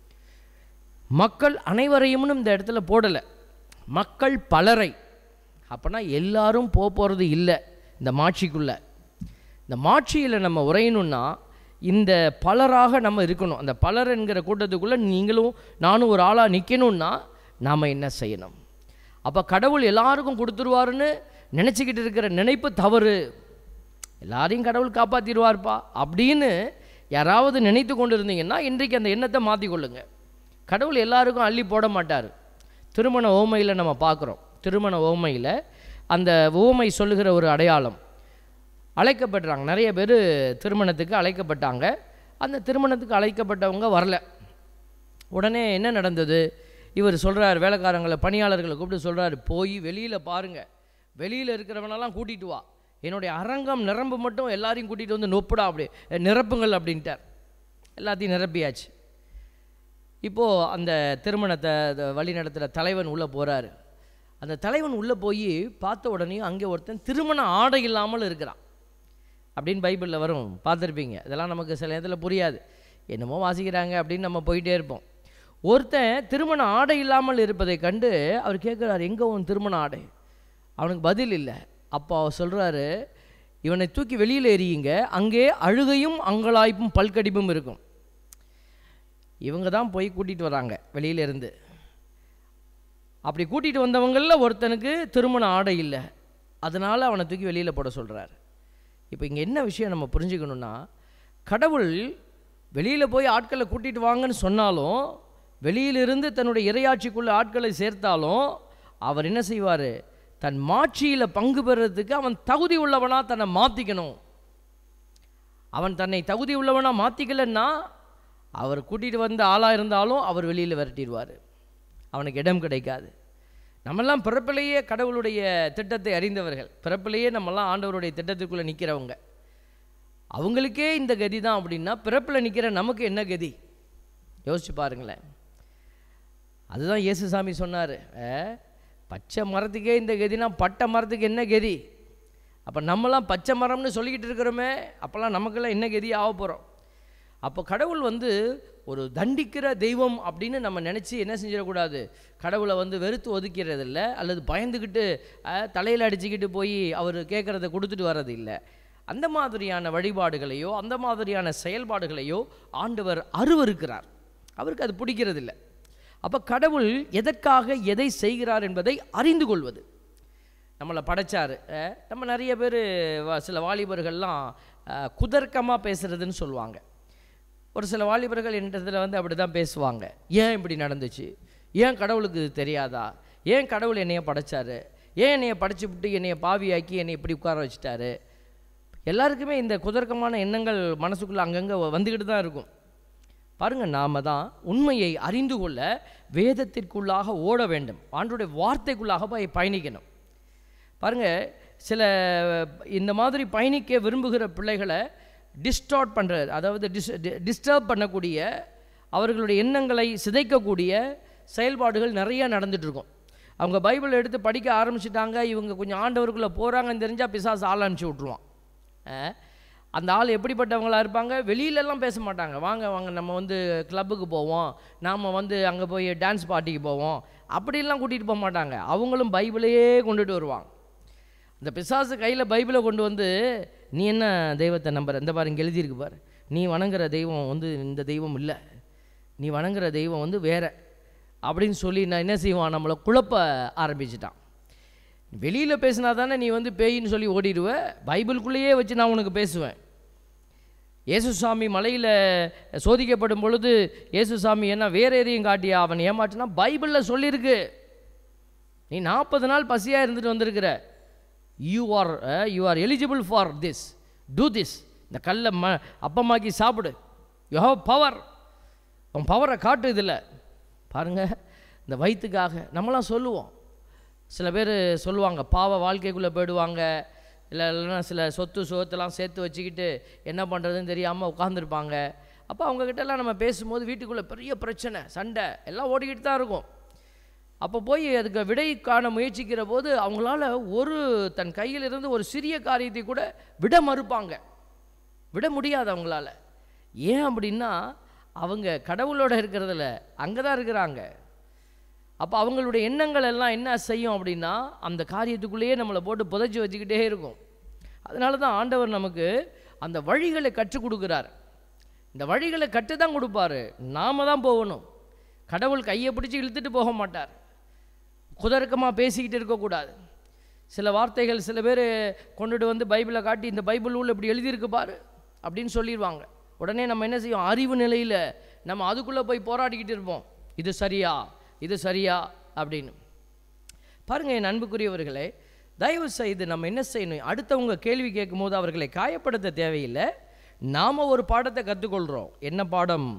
மக்கள் அனைவரையும்னு இந்த இடத்துல போடலை மக்கள் பலரை அப்போனா எல்லாரும் போக போகிறது இல்லை இந்த மாட்சிக்குள்ளே இந்த மாட்சியில் நம்ம உரையணும்னா இந்த பலராக நம்ம இருக்கணும் அந்த பலர் என்கிற கூட்டத்துக்குள்ளே நீங்களும் நானும் ஒரு ஆளாக நிற்கணும்னா நாம் என்ன செய்யணும் அப்போ கடவுள் எல்லாருக்கும் கொடுத்துருவாருன்னு நினச்சிக்கிட்டு இருக்கிற நினைப்பு தவறு எல்லாரையும் கடவுள் காப்பாற்றிடுவார்ப்பா அப்படின்னு யாராவது நினைத்து கொண்டு இருந்தீங்கன்னா இன்றைக்கு அந்த எண்ணத்தை மாற்றிக்கொள்ளுங்க கடவுள் எல்லாருக்கும் அள்ளி போட மாட்டார் திருமண ஓமையில் நம்ம பார்க்குறோம் திருமண ஓமையில் அந்த ஓமை சொல்லுகிற ஒரு அடையாளம் அழைக்கப்படுறாங்க நிறைய பேர் திருமணத்துக்கு அழைக்கப்பட்டாங்க அந்த திருமணத்துக்கு அழைக்கப்பட்டவங்க வரல உடனே என்ன நடந்தது இவர் சொல்கிறார் வேலைக்காரங்களை பணியாளர்களை கூப்பிட்டு சொல்கிறாரு போய் வெளியில் பாருங்கள் வெளியில் இருக்கிறவனெல்லாம் கூட்டிகிட்டு வா என்னுடைய அரங்கம் நிரம்பு மட்டும் எல்லாரையும் கூட்டிகிட்டு வந்து நொப்புடா அப்படி நிரப்புங்கள் அப்படின்ட்டார் எல்லாத்தையும் நிரப்பியாச்சு இப்போது அந்த திருமணத்தை அத வழி நடத்துகிற தலைவன் உள்ளே போகிறாரு அந்த தலைவன் உள்ளே போய் பார்த்த உடனே அங்கே ஒருத்தன் திருமண ஆடை இல்லாமல் இருக்கிறான் அப்படின்னு பைபிளில் வரும் பார்த்துருப்பீங்க இதெல்லாம் நமக்கு சில நேரத்தில் புரியாது என்னமோ வாசிக்கிறாங்க அப்படின்னு நம்ம போயிட்டே இருப்போம் ஒருத்தன் திருமண ஆடை இல்லாமல் இருப்பதை கண்டு அவர் கேட்குறாரு எங்கே உன் திருமண ஆடை அவனுக்கு பதில் இல்லை அப்போ அவர் சொல்கிறாரு இவனை தூக்கி வெளியில் எறியுங்க அங்கே அழுகையும் அங்கலாய்ப்பும் பல்கடிப்பும் இருக்கும் இவங்க தான் போய் கூட்டிகிட்டு வராங்க வெளியில இருந்து அப்படி கூட்டிகிட்டு வந்தவங்களில் ஒருத்தனுக்கு திருமண ஆடை இல்லை அதனால் அவனை தூக்கி வெளியில் போட சொல்கிறார் இப்போ இங்கே என்ன விஷயம் நம்ம புரிஞ்சுக்கணுன்னா கடவுள் வெளியில் போய் ஆட்களை கூட்டிகிட்டு வாங்கன்னு சொன்னாலும் வெளியிலிருந்து தன்னுடைய இரையாட்சிக்குள்ள ஆட்களை சேர்த்தாலும் அவர் என்ன செய்வார் தன் மாட்சியில் பங்கு பெறுறதுக்கு அவன் தகுதி உள்ளவனாக தன்னை மாற்றிக்கணும் அவன் தன்னை தகுதி உள்ளவனாக மாற்றிக்கலன்னா அவர் கூட்டிகிட்டு வந்த ஆளாக இருந்தாலும் அவர் வெளியில் விரட்டிடுவார் அவனுக்கு இடம் கிடைக்காது நம்மெல்லாம் பிறப்பிலேயே கடவுளுடைய திட்டத்தை அறிந்தவர்கள் பிறப்பிலேயே நம்மெல்லாம் ஆண்டவருடைய திட்டத்துக்குள்ளே நிற்கிறவங்க அவங்களுக்கே இந்த கதி தான் அப்படின்னா பிறப்பில் நிற்கிற நமக்கு என்ன கதி யோசிச்சு பாருங்களேன் அதுதான் இயேசுசாமி சொன்னார் பச்சை மரத்துக்கே இந்த கதினா பட்டை மரத்துக்கு என்ன கதி அப்போ நம்மலாம் பச்சை மரம்னு சொல்லிக்கிட்டு இருக்கிறோமே அப்போல்லாம் நமக்கெல்லாம் என்ன கதி ஆக போகிறோம் அப்போ கடவுள் வந்து ஒரு தண்டிக்கிற தெய்வம் அப்படின்னு நம்ம நினச்சி என்ன செஞ்சிடக்கூடாது கடவுளை வந்து வெறுத்து ஒதுக்கிறது இல்லை அல்லது பயந்துக்கிட்டு தலையில் அடிச்சுக்கிட்டு போய் அவர் கேட்குறத கொடுத்துட்டு வர்றது இல்லை அந்த மாதிரியான வழிபாடுகளையோ அந்த மாதிரியான செயல்பாடுகளையோ ஆண்டவர் அருவருக்கிறார் அவருக்கு அது பிடிக்கிறதில்ல அப்போ கடவுள் எதற்காக எதை செய்கிறார் என்பதை அறிந்து கொள்வது நம்மளை படைச்சாரு அஹ், நம்ம நிறைய பேர் சில வாலிபர்கள்லாம் குதர்க்கமாக பேசுகிறதுன்னு சொல்லுவாங்க ஒரு சில வாலிபர்கள் என்றதில் வந்து அப்படி தான் பேசுவாங்க ஏன் இப்படி நடந்துச்சு ஏன் கடவுளுக்கு இது தெரியாதா ஏன் கடவுள் என்னைய படைச்சாரு ஏன் என்னைய படைச்சு விட்டு என்னைய பாவியாக்கி என்னை இப்படி உட்கார வச்சுட்டாரு எல்லாருக்குமே இந்த குதர்க்கமான எண்ணங்கள் மனசுக்குள்ளே அங்கங்கே வந்துக்கிட்டு தான் இருக்கும் பாருங்க நாம தான் உண்மையை அறிந்து கொள்ள வேதத்திற்குள்ளாக ஓட வேண்டும் ஆண்டுடைய வார்த்தைக்குள்ளாக போய் பயணிக்கணும் பாருங்க சில இந்த மாதிரி பயணிக்க விரும்புகிற பிள்ளைகளை டிஸ்டார்ட் பண்ணுறது அதாவது டிஸ் டிஸ்டர்ப் பண்ணக்கூடிய அவர்களுடைய எண்ணங்களை சிதைக்கக்கூடிய செயல்பாடுகள் நிறைய நடந்துட்டு இருக்கும் அவங்க பைபிள் எடுத்து படிக்க ஆரம்பிச்சிட்டாங்க இவங்க கொஞ்சம் ஆண்டவருக்குள்ளே போகிறாங்கன்னு தெரிஞ்சால் பிசாசு ஆள் அனுப்பிச்சி விட்ருவான் அஹ், அந்த ஆள் எப்படிப்பட்டவங்களா இருப்பாங்க வெளியிலலாம் பேச மாட்டாங்க வாங்க வாங்க நம்ம வந்து கிளப்புக்கு போவோம் நாம் வந்து அங்கே போய் டான்ஸ் பார்ட்டிக்கு போவோம் அப்படிலாம் கூட்டிகிட்டு போக மாட்டாங்க அவங்களும் பைபிளையே கொண்டுட்டு வருவாங்க இந்த பிசாசு கையில் பைபிளை கொண்டு வந்து நீ என்ன தெய்வத்தை நம்புற இந்த பாரு இங்கே எழுதியிருக்கு பாரு நீ வணங்குற தெய்வம் வந்து இந்த தெய்வம் இல்லை நீ வணங்குற தெய்வம் வந்து வேற அப்படின்னு சொல்லி நான் என்ன செய்வான் நம்மளை குழப்ப ஆரம்பிச்சிட்டான் வெளியில் பேசினா தானே நீ வந்து பேயின்னு சொல்லி ஓடிடுவ பைபிளுக்குள்ளேயே வச்சு நான் உனக்கு பேசுவேன் இயேசுசாமி மலையில் சோதிக்கப்படும் பொழுது இயேசுசாமி என்ன வேற எதையும் காட்டியா அவன் ஏமாற்றினா பைபிளில் சொல்லியிருக்கு நீ நாற்பது நாள் பசியாக இருந்துட்டு வந்திருக்கிற you are you are eligible for this to this இந்த கல்லை ம அப்பமாக்கி சாப்பிடு யூ ஹவ் பவர் உன் பவரை காட்டு இதில் பாருங்க இந்த வயிற்றுக்காக நம்மளாம் சொல்லுவோம் சில பேர் சொல்லுவாங்க பாவ வாழ்க்கைக்குள்ளே போயிடுவாங்க இல்லை இல்லைன்னா சில சொத்து சுகத்தெல்லாம் சேர்த்து வச்சுக்கிட்டு என்ன பண்ணுறதுன்னு தெரியாமல் உட்காந்துருப்பாங்க அப்போ அவங்கக்கிட்டலாம் நம்ம பேசும்போது வீட்டுக்குள்ளே பெரிய பிரச்சனை சண்டை எல்லாம் ஓடிக்கிட்டு தான் இருக்கும் அப்போ போய் அதுக்கு விடை காண முயற்சிக்கிற போது அவங்களால ஒரு தன் கையிலிருந்து ஒரு சிறிய காரியத்தை கூட விட மறுப்பாங்க விட முடியாது அவங்களால ஏன் அப்படின்னா அவங்க கடவுளோட இருக்கிறதுல அங்கே தான் இருக்கிறாங்க அப்போ அவங்களுடைய எண்ணங்கள் எல்லாம் என்ன செய்யும் அப்படின்னா அந்த காரியத்துக்குள்ளேயே நம்மளை போட்டு புதைச்சி வச்சுக்கிட்டே இருக்கும் அதனால தான் ஆண்டவர் நமக்கு அந்த வழிகளை கற்றுக் கொடுக்குறார் இந்த வழிகளை கற்று தான் கொடுப்பாரு நாம தான் போகணும் கடவுள் கையை பிடிச்சி இழுத்துட்டு போக மாட்டார் குதர்க்கமாக பேசிக்கிட்டு இருக்கக்கூடாது சில வார்த்தைகள் சில பேர் கொண்டுட்டு வந்து பைபிளை காட்டி இந்த பைபிள் உள்ள இப்படி எழுதியிருக்கு பாரு அப்படின்னு சொல்லிடுவாங்க உடனே நம்ம என்ன செய்வோம் அறிவு நிலையில் நம்ம அதுக்குள்ளே போய் போராடிக்கிட்டு இருப்போம் இது சரியா இது சரியா அப்படின்னு பாருங்க என் அன்புக்குரியவர்களே தயவு செய்து நம்ம என்ன செய்யணும் அடுத்தவங்க கேள்வி கேட்கும்போது அவர்களை காயப்படுத்த தேவையில்லை நாம் ஒரு பாடத்தை கற்றுக்கொள்கிறோம் என்ன பாடம்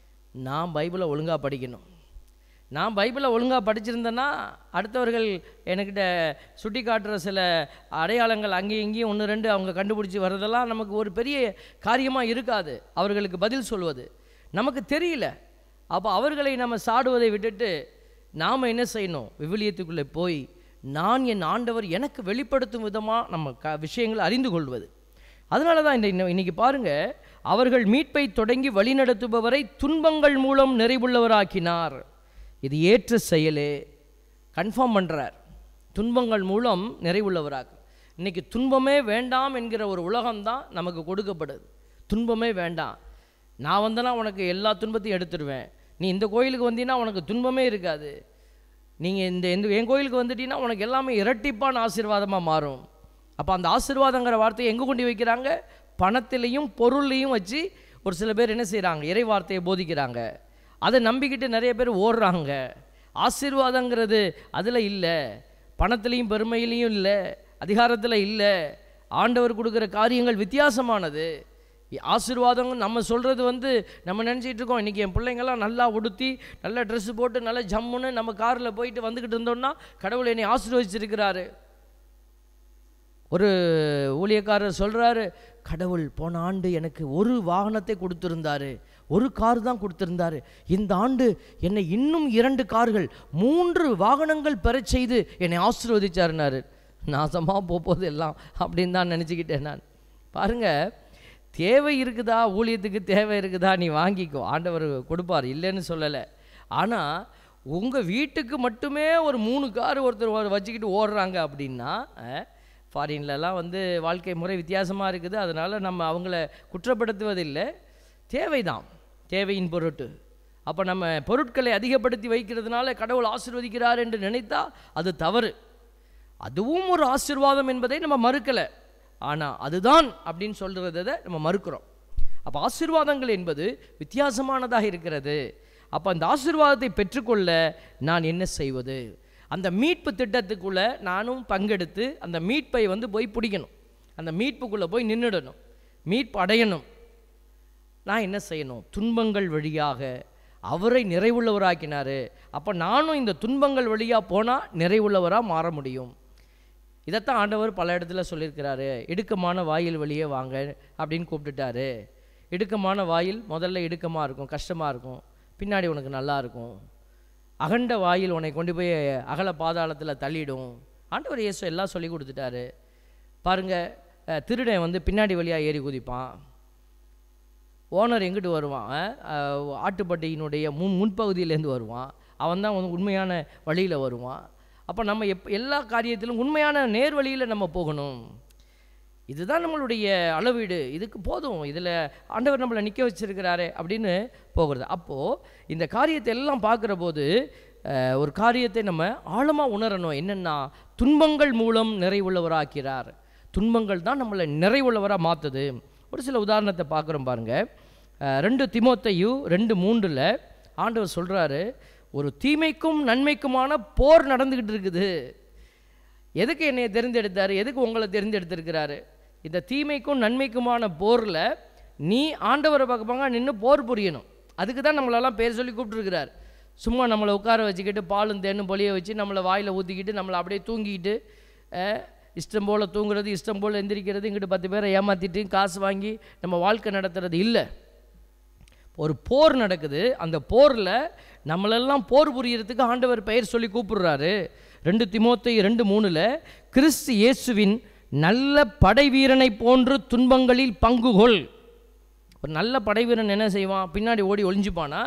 நான் பைபிளை ஒழுங்காக படிக்கணும் நான் பைபிளை ஒழுங்காக படிச்சிருந்தேன்னா அடுத்தவர்கள் என்கிட்ட சுட்டி காட்டுற சில அடையாளங்கள் அங்கேயும் இங்கேயும் ஒன்று ரெண்டு அவங்க கண்டுபிடிச்சி வர்றதெல்லாம் நமக்கு ஒரு பெரிய காரியமாக இருக்காது அவர்களுக்கு பதில் சொல்வது நமக்கு தெரியல அப்போ அவர்களை நம்ம சாடுவதை விட்டுட்டு நாம் என்ன செய்யணும் விவிலியத்துக்குள்ளே போய் நான் என் ஆண்டவர் எனக்கு வெளிப்படுத்தும் விதமாக நம்ம க விஷயங்களை அறிந்து கொள்வது அதனால தான் இந்த இன்ன- இன்னைக்கு பாருங்க அவர்கள் மீட்பை தொடங்கி வழிநடத்துபவரை துன்பங்கள் மூலம் நிறைவுள்ளவராக்கினார் இது ஏற்ற செயலே கன்ஃபார்ம் பண்ணுறார் துன்பங்கள் மூலம் நிறைவுள்ளவராக்கு இன்னைக்கு துன்பமே வேண்டாம் என்கிற ஒரு உலகம்தான் நமக்கு கொடுக்கப்படுது துன்பமே வேண்டாம் நான் வந்தேன்னா உனக்கு எல்லா துன்பத்தையும் எடுத்துடுவேன் நீ இந்த கோயிலுக்கு வந்தீங்கன்னா உனக்கு துன்பமே இருக்காது நீங்கள் இந்த இந்த என் கோயிலுக்கு வந்துட்டீங்கன்னா உனக்கு எல்லாமே இரட்டிப்பான ஆசீர்வாதமாக மாறும் அப்போ அந்த ஆசீர்வாதங்கிற வார்த்தையை எங்கே கொண்டு வைக்கிறாங்க பணத்திலையும் பொருளையும் வச்சு ஒரு சில பேர் என்ன செய்கிறாங்க இறை வார்த்தையை போதிக்கிறாங்க அதை நம்பிக்கிட்டு நிறைய பேர் ஓடுறாங்க ஆசீர்வாதங்கிறது அதில் இல்லை பணத்திலையும் பெருமையிலையும் இல்லை அதிகாரத்தில் இல்லை ஆண்டவர் கொடுக்குற காரியங்கள் வித்தியாசமானது ஆசீர்வாதம் நம்ம சொல்கிறது வந்து நம்ம நினச்சிட்டு இருக்கோம் இன்றைக்கி என் பிள்ளைங்கள்லாம் நல்லா உடுத்தி நல்ல ட்ரெஸ்ஸு போட்டு நல்லா ஜம்முன்னு நம்ம காரில் போயிட்டு வந்துக்கிட்டு இருந்தோம்னா கடவுள் என்னை ஆசீர்வதிச்சிருக்கிறாரு ஒரு ஊழியக்காரர் சொல்கிறாரு கடவுள் போன ஆண்டு எனக்கு ஒரு வாகனத்தை கொடுத்துருந்தாரு ஒரு கார் தான் கொடுத்துருந்தாரு இந்த ஆண்டு என்னை இன்னும் இரண்டு கார்கள் மூன்று வாகனங்கள் பெறச் செய்து என்னை ஆசீர்வதிச்சாருனாரு நாசமாக போகுது எல்லாம் அப்படின்னு தான் நினச்சிக்கிட்டேன் நான் பாருங்கள் தேவை இருக்குதா ஊழியத்துக்கு தேவை இருக்குதா நீ வாங்கிக்கோ ஆண்டவர் கொடுப்பார் இல்லைன்னு சொல்லலை ஆனால் உங்கள் வீட்டுக்கு மட்டுமே ஒரு மூணு கார் ஒருத்தர் வ- வச்சுக்கிட்டு ஓடுறாங்க அப்படின்னா ஃபாரின்லலாம் வந்து வாழ்க்கை முறை வித்தியாசமாக இருக்குது அதனால் நம்ம அவங்கள குற்றப்படுத்துவதில்லை தேவைதான் தேவையின் பொருட்டு அப்போ நம்ம பொருட்களை அதிகப்படுத்தி வைக்கிறதுனால கடவுள் ஆசீர்வதிக்கிறார் என்று நினைத்தா அது தவறு அதுவும் ஒரு ஆசீர்வாதம் என்பதை நம்ம மறுக்கலை ஆனால் அதுதான் அப்படின்னு சொல்கிறத நம்ம மறுக்கிறோம் அப்போ ஆசீர்வாதங்கள் என்பது வித்தியாசமானதாக இருக்கிறது அப்போ அந்த ஆசீர்வாதத்தை பெற்றுக்கொள்ள நான் என்ன செய்வது அந்த மீட்பு திட்டத்துக்குள்ளே நானும் பங்கெடுத்து அந்த மீட்பை வந்து போய் பிடிக்கணும் அந்த மீட்புக்குள்ளே போய் நின்றுடணும் மீட்பு அடையணும் நான் என்ன செய்யணும் துன்பங்கள் வழியாக அவரை நிறைவுள்ளவராக்கினாரு அப்போ நானும் இந்த துன்பங்கள் வழியாக போனால் நிறைவுள்ளவராக மாற முடியும் இதைத்தான் ஆண்டவர் பல இடத்துல சொல்லியிருக்கிறாரு இடுக்கமான வாயில் வழியே வாங்க அப்படின்னு கூப்பிட்டுட்டாரு இடுக்கமான வாயில் முதல்ல இடுக்கமாக இருக்கும் கஷ்டமாக இருக்கும் பின்னாடி உனக்கு நல்லா இருக்கும் அகண்ட வாயில் உன்னை கொண்டு போய் அகல பாதாளத்தில் தள்ளிடும் ஆண்டவர் இயேசு எல்லாம் சொல்லி கொடுத்துட்டாரு பாருங்க அஹ், திருடன் வந்து பின்னாடி வழியாக ஏறி குதிப்பான் ஓனர் எங்கிட்டு வருவான் அஹ், ஆட்டுப்பட்டியினுடைய முன் முன்பகுதியிலேருந்து வருவான் அவன் தான் வந்து உண்மையான வழியில் வருவான் அப்போ நம்ம எப் எல்லா காரியத்திலும் உண்மையான நேர் வழியில் நம்ம போகணும் இதுதான் நம்மளுடைய அளவீடு இதுக்கு போதும் இதில் ஆண்டவர் நம்மளை நிற்க வச்சிருக்கிறாரே அப்படின்னு போகிறது அப்போது இந்த காரியத்தை எல்லாம் பார்க்குற போது அஹ், ஒரு காரியத்தை நம்ம ஆழமாக உணரணும் என்னென்னா துன்பங்கள் மூலம் நிறைவுள்ளவராக்கிறார் துன்பங்கள் தான் நம்மளை நிறைவுள்ளவராக மாற்றுது ஒரு சில உதாரணத்தை பார்க்குறோம் பாருங்கள் ரெண்டு திமோத்தையு ரெண்டு மூன்றில் ஆண்டவர் சொல்கிறாரு ஒரு தீமைக்கும் நன்மைக்குமான போர் நடந்துக்கிட்டு இருக்குது எதுக்கு என்னை தேர்ந்தெடுத்தார் எதுக்கு உங்களை தேர்ந்தெடுத்திருக்கிறாரு இந்த தீமைக்கும் நன்மைக்குமான போரில் நீ ஆண்டவரை பக்கமாக நின்று போர் புரியணும் அதுக்கு தான் நம்மளெல்லாம் பேர் சொல்லி கூப்பிட்டுருக்கிறார் சும்மா நம்மளை உட்கார வச்சுக்கிட்டு பாலும் தேனும் பொழிய வச்சு நம்மளை வாயில் ஊற்றிக்கிட்டு நம்மளை அப்படியே தூங்கிக்கிட்டு அஹ், இஷ்டம் போல் தூங்குறது இஷ்டம் போல் எந்திரிக்கிறது இங்கிட்டு பத்து பேரை ஏமாற்றிட்டு காசு வாங்கி நம்ம வாழ்க்கை நடத்துறது இல்லை ஒரு போர் நடக்குது அந்த போரில் நம்மளெல்லாம் போர் புரியறதுக்கு ஆண்டவர் பெயர் சொல்லி கூப்பிடுறாரு ரெண்டு திமோத்தை ரெண்டு மூணில் கிறிஸ்து இயேசுவின் நல்ல படை வீரனை போன்று துன்பங்களில் பங்குகொள் ஒரு நல்ல படை வீரன் என்ன செய்வான் பின்னாடி ஓடி ஒளிஞ்சுப்பானா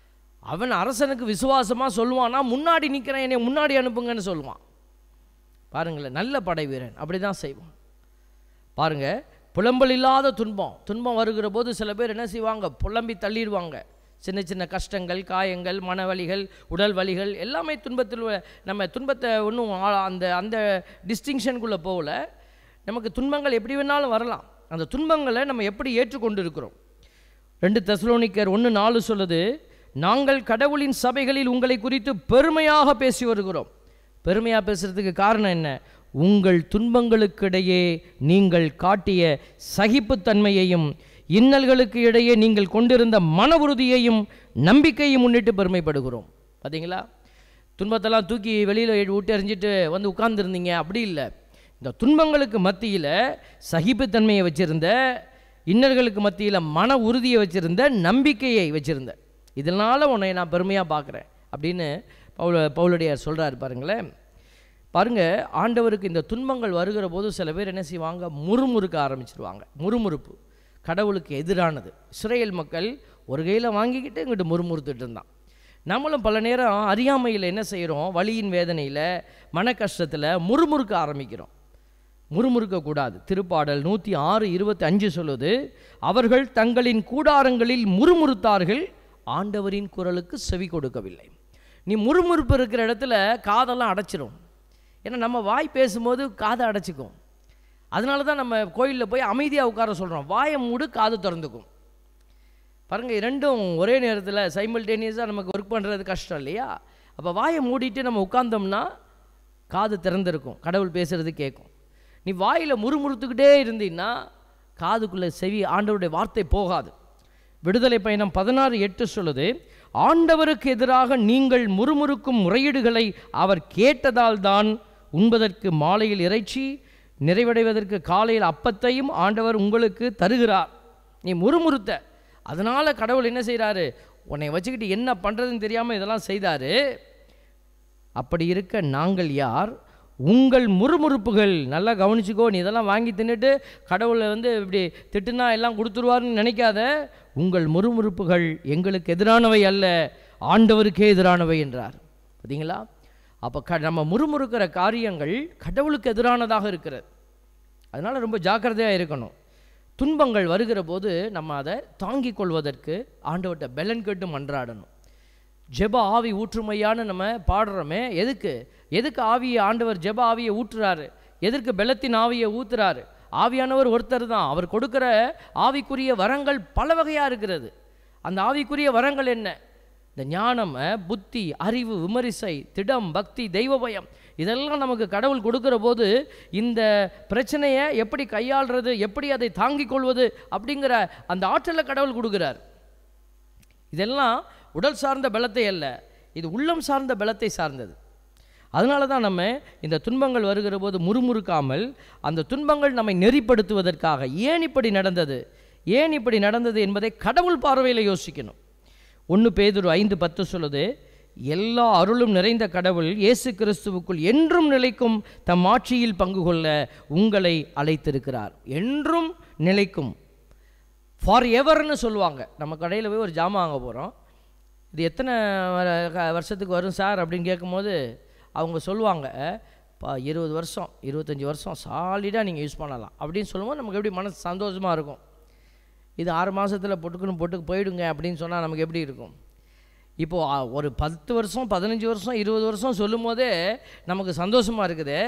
அவன் அரசனுக்கு விசுவாசமாக சொல்லுவானா முன்னாடி நிற்கிறேன் என்னை முன்னாடி அனுப்புங்கன்னு சொல்லுவான் பாருங்களேன் நல்ல படை வீரன் அப்படி தான் செய்வான் பாருங்க புலம்பல் இல்லாத துன்பம் துன்பம் வருகிற போது சில பேர் என்ன செய்வாங்க புலம்பி தள்ளிடுவாங்க சின்ன சின்ன கஷ்டங்கள் காயங்கள் மனவலிகள் உடல் வலிகள் எல்லாமே துன்பத்தில் உள்ள- நம்ம துன்பத்தை ஒன்றும் அந்த அந்த டிஸ்டிங்ஷனுக்குள்ளே போகல நமக்கு துன்பங்கள் எப்படி வேணாலும் வரலாம் அந்த துன்பங்களை நம்ம எப்படி ஏற்றுக்கொண்டு இருக்கிறோம் ரெண்டு தெசலோனிக்கர் ஒன்று நாலு சொல்லுது நாங்கள் கடவுளின் சபைகளில் உங்களை குறித்து பெருமையாக பேசி வருகிறோம் பெருமையாக பேசுறதுக்கு காரணம் என்ன உங்கள் துன்பங்களுக்கிடையே நீங்கள் காட்டிய சகிப்புத்தன்மையையும் இன்னல்களுக்கு இடையே நீங்கள் கொண்டிருந்த மன உறுதியையும் நம்பிக்கையும் முன்னிட்டு பெருமைப்படுகிறோம் பார்த்தீங்களா துன்பத்தெல்லாம் தூக்கி வெளியில் விட்டு எறிஞ்சிட்டு வந்து உட்கார்ந்துருந்தீங்க அப்படி இல்லை இந்த துன்பங்களுக்கு மத்தியில் சகிப்புத்தன்மையை வச்சிருந்த இன்னல்களுக்கு மத்தியில் மன உறுதியை வச்சிருந்த நம்பிக்கையை வச்சிருந்த இதனால் உன்னை நான் பெருமையாக பார்க்குறேன் அப்படின்னு பவுல பவுலடியார் சொல்கிறாரு பாருங்களேன் பாருங்க ஆண்டவருக்கு இந்த துன்பங்கள் வருகிற போது சில பேர் என்ன செய்வாங்க முறுமுறுக்க ஆரம்பிச்சிருவாங்க முறுமுறுப்பு கடவுளுக்கு எதிரானது இஸ்ரேல் மக்கள் ஒரு கையில் வாங்கிக்கிட்டு இங்கிட்டு முறுமுறுத்துட்டு இருந்தான் நம்மளும் பல நேரம் அறியாமையில் என்ன செய்கிறோம் வலியின் வேதனையில் மன கஷ்டத்தில் முறுமுறுக்க ஆரம்பிக்கிறோம் முறுமுறுக்கக்கூடாது திருப்பாடல் நூற்றி ஆறு இருபத்தி அஞ்சு சொல்லுது அவர்கள் தங்களின் கூடாரங்களில் முறுமுறுத்தார்கள் ஆண்டவரின் குரலுக்கு செவி கொடுக்கவில்லை நீ முறுமுறுப்பு இருக்கிற இடத்துல காதெல்லாம் அடைச்சிரும் ஏன்னா நம்ம வாய் பேசும்போது காதை அடைச்சிக்கும் அதனால தான் நம்ம கோயிலில் போய் அமைதியாக உட்கார சொல்கிறோம் வாயை மூடு காது திறந்துக்கும் பாருங்க இரண்டும் ஒரே நேரத்தில் சைமல்டேனியஸாக நமக்கு ஒர்க் பண்ணுறது கஷ்டம் இல்லையா அப்போ வாயை மூடிட்டு நம்ம உட்கார்ந்தோம்னா காது திறந்திருக்கும் கடவுள் பேசுறது கேட்கும் நீ வாயில் முறுமுறுத்துக்கிட்டே இருந்தீன்னா காதுக்குள்ளே செவி ஆண்டவருடைய வார்த்தை போகாது விடுதலை பயணம் பதினாறு எட்டு சொல்லுது ஆண்டவருக்கு எதிராக நீங்கள் முறுமுறுக்கும் முறையீடுகளை அவர் கேட்டதால் தான் உண்பதற்கு மாலையில் இறைச்சி நிறைவடைவதற்கு காலையில் அப்பத்தையும் ஆண்டவர் உங்களுக்கு தருகிறார் நீ முறுமுறுத்த அதனால் கடவுள் என்ன செய்கிறாரு உன்னை வச்சுக்கிட்டு என்ன பண்ணுறதுன்னு தெரியாமல் இதெல்லாம் செய்தாரு அப்படி இருக்க நாங்கள் யார் உங்கள் முறுமுறுப்புகள் நல்லா கவனிச்சுக்கோ நீ இதெல்லாம் வாங்கி தின்னுட்டு கடவுளை வந்து இப்படி திட்டுனா எல்லாம் கொடுத்துருவாருன்னு நினைக்காத உங்கள் முறுமுறுப்புகள் எங்களுக்கு எதிரானவை அல்ல ஆண்டவருக்கே எதிரானவை என்றார் பார்த்தீங்களா அப்போ க நம்ம முறுமுறுக்கிற காரியங்கள் கடவுளுக்கு எதிரானதாக இருக்கிறது அதனால் ரொம்ப ஜாக்கிரதையாக இருக்கணும் துன்பங்கள் வருகிற போது நம்ம அதை தாங்கிக் கொள்வதற்கு ஆண்டவர்கிட்ட பெலன் கேட்டு மன்றாடணும் ஜெப ஆவி ஊற்றுமையான்னு நம்ம பாடுறோமே எதுக்கு எதுக்கு ஆவியை ஆண்டவர் ஜெப ஆவியை ஊற்றுறாரு எதற்கு பெலத்தின் ஆவியை ஊத்துறாரு ஆவியானவர் ஒருத்தர் தான் அவர் கொடுக்கிற ஆவிக்குரிய வரங்கள் பல வகையாக இருக்கிறது அந்த ஆவிக்குரிய வரங்கள் என்ன இந்த ஞானம் அஹ், புத்தி அறிவு விமரிசை திடம் பக்தி தெய்வ பயம் இதெல்லாம் நமக்கு கடவுள் கொடுக்கிற போது இந்த பிரச்சனையை எப்படி கையாள்றது எப்படி அதை தாங்கிக் கொள்வது அப்படிங்கிற அந்த ஆற்றலை கடவுள் கொடுக்கிறார் இதெல்லாம் உடல் சார்ந்த பலத்தை அல்ல இது உள்ளம் சார்ந்த பலத்தை சார்ந்தது அதனால தான் நம்ம இந்த துன்பங்கள் வருகிற போது முறுமுறுக்காமல் அந்த துன்பங்கள் நம்மை நெறிப்படுத்துவதற்காக ஏன் இப்படி நடந்தது ஏன் இப்படி நடந்தது என்பதை கடவுள் பார்வையில் யோசிக்கணும் ஒன்று பேதுரு ஐந்து பத்து சொல்லுது எல்லா அருளும் நிறைந்த கடவுள் இயேசு கிறிஸ்துவுக்குள் என்றும் நிலைக்கும் தம் ஆட்சியில் பங்கு கொள்ள உங்களை அழைத்திருக்கிறார் என்றும் நிலைக்கும் ஃபார் எவர்னு சொல்லுவாங்க நம்ம கடையில் போய் ஒரு ஜாமான் வாங்க போகிறோம் இது எத்தனை வர- க- வருஷத்துக்கு வரும் சார் அப்படின்னு கேட்கும்போது அவங்க சொல்லுவாங்க பா இருபது வருஷம் இருபத்தஞ்சி வருஷம் சாலிடாக நீங்கள் யூஸ் பண்ணலாம் அப்படின்னு சொல்லும்போது நமக்கு எப்படி மனசு சந்தோஷமாக இருக்கும் இது ஆறு மாதத்தில் பொட்டுக்குன்னு பொட்டுக்கு போயிடுங்க அப்படின்னு சொன்னால் நமக்கு எப்படி இருக்கும் இப்போது ஆ, ஒரு பத்து வருஷம் பதினஞ்சு வருஷம் இருபது வருஷம் சொல்லும் போதே நமக்கு சந்தோஷமாக இருக்குதே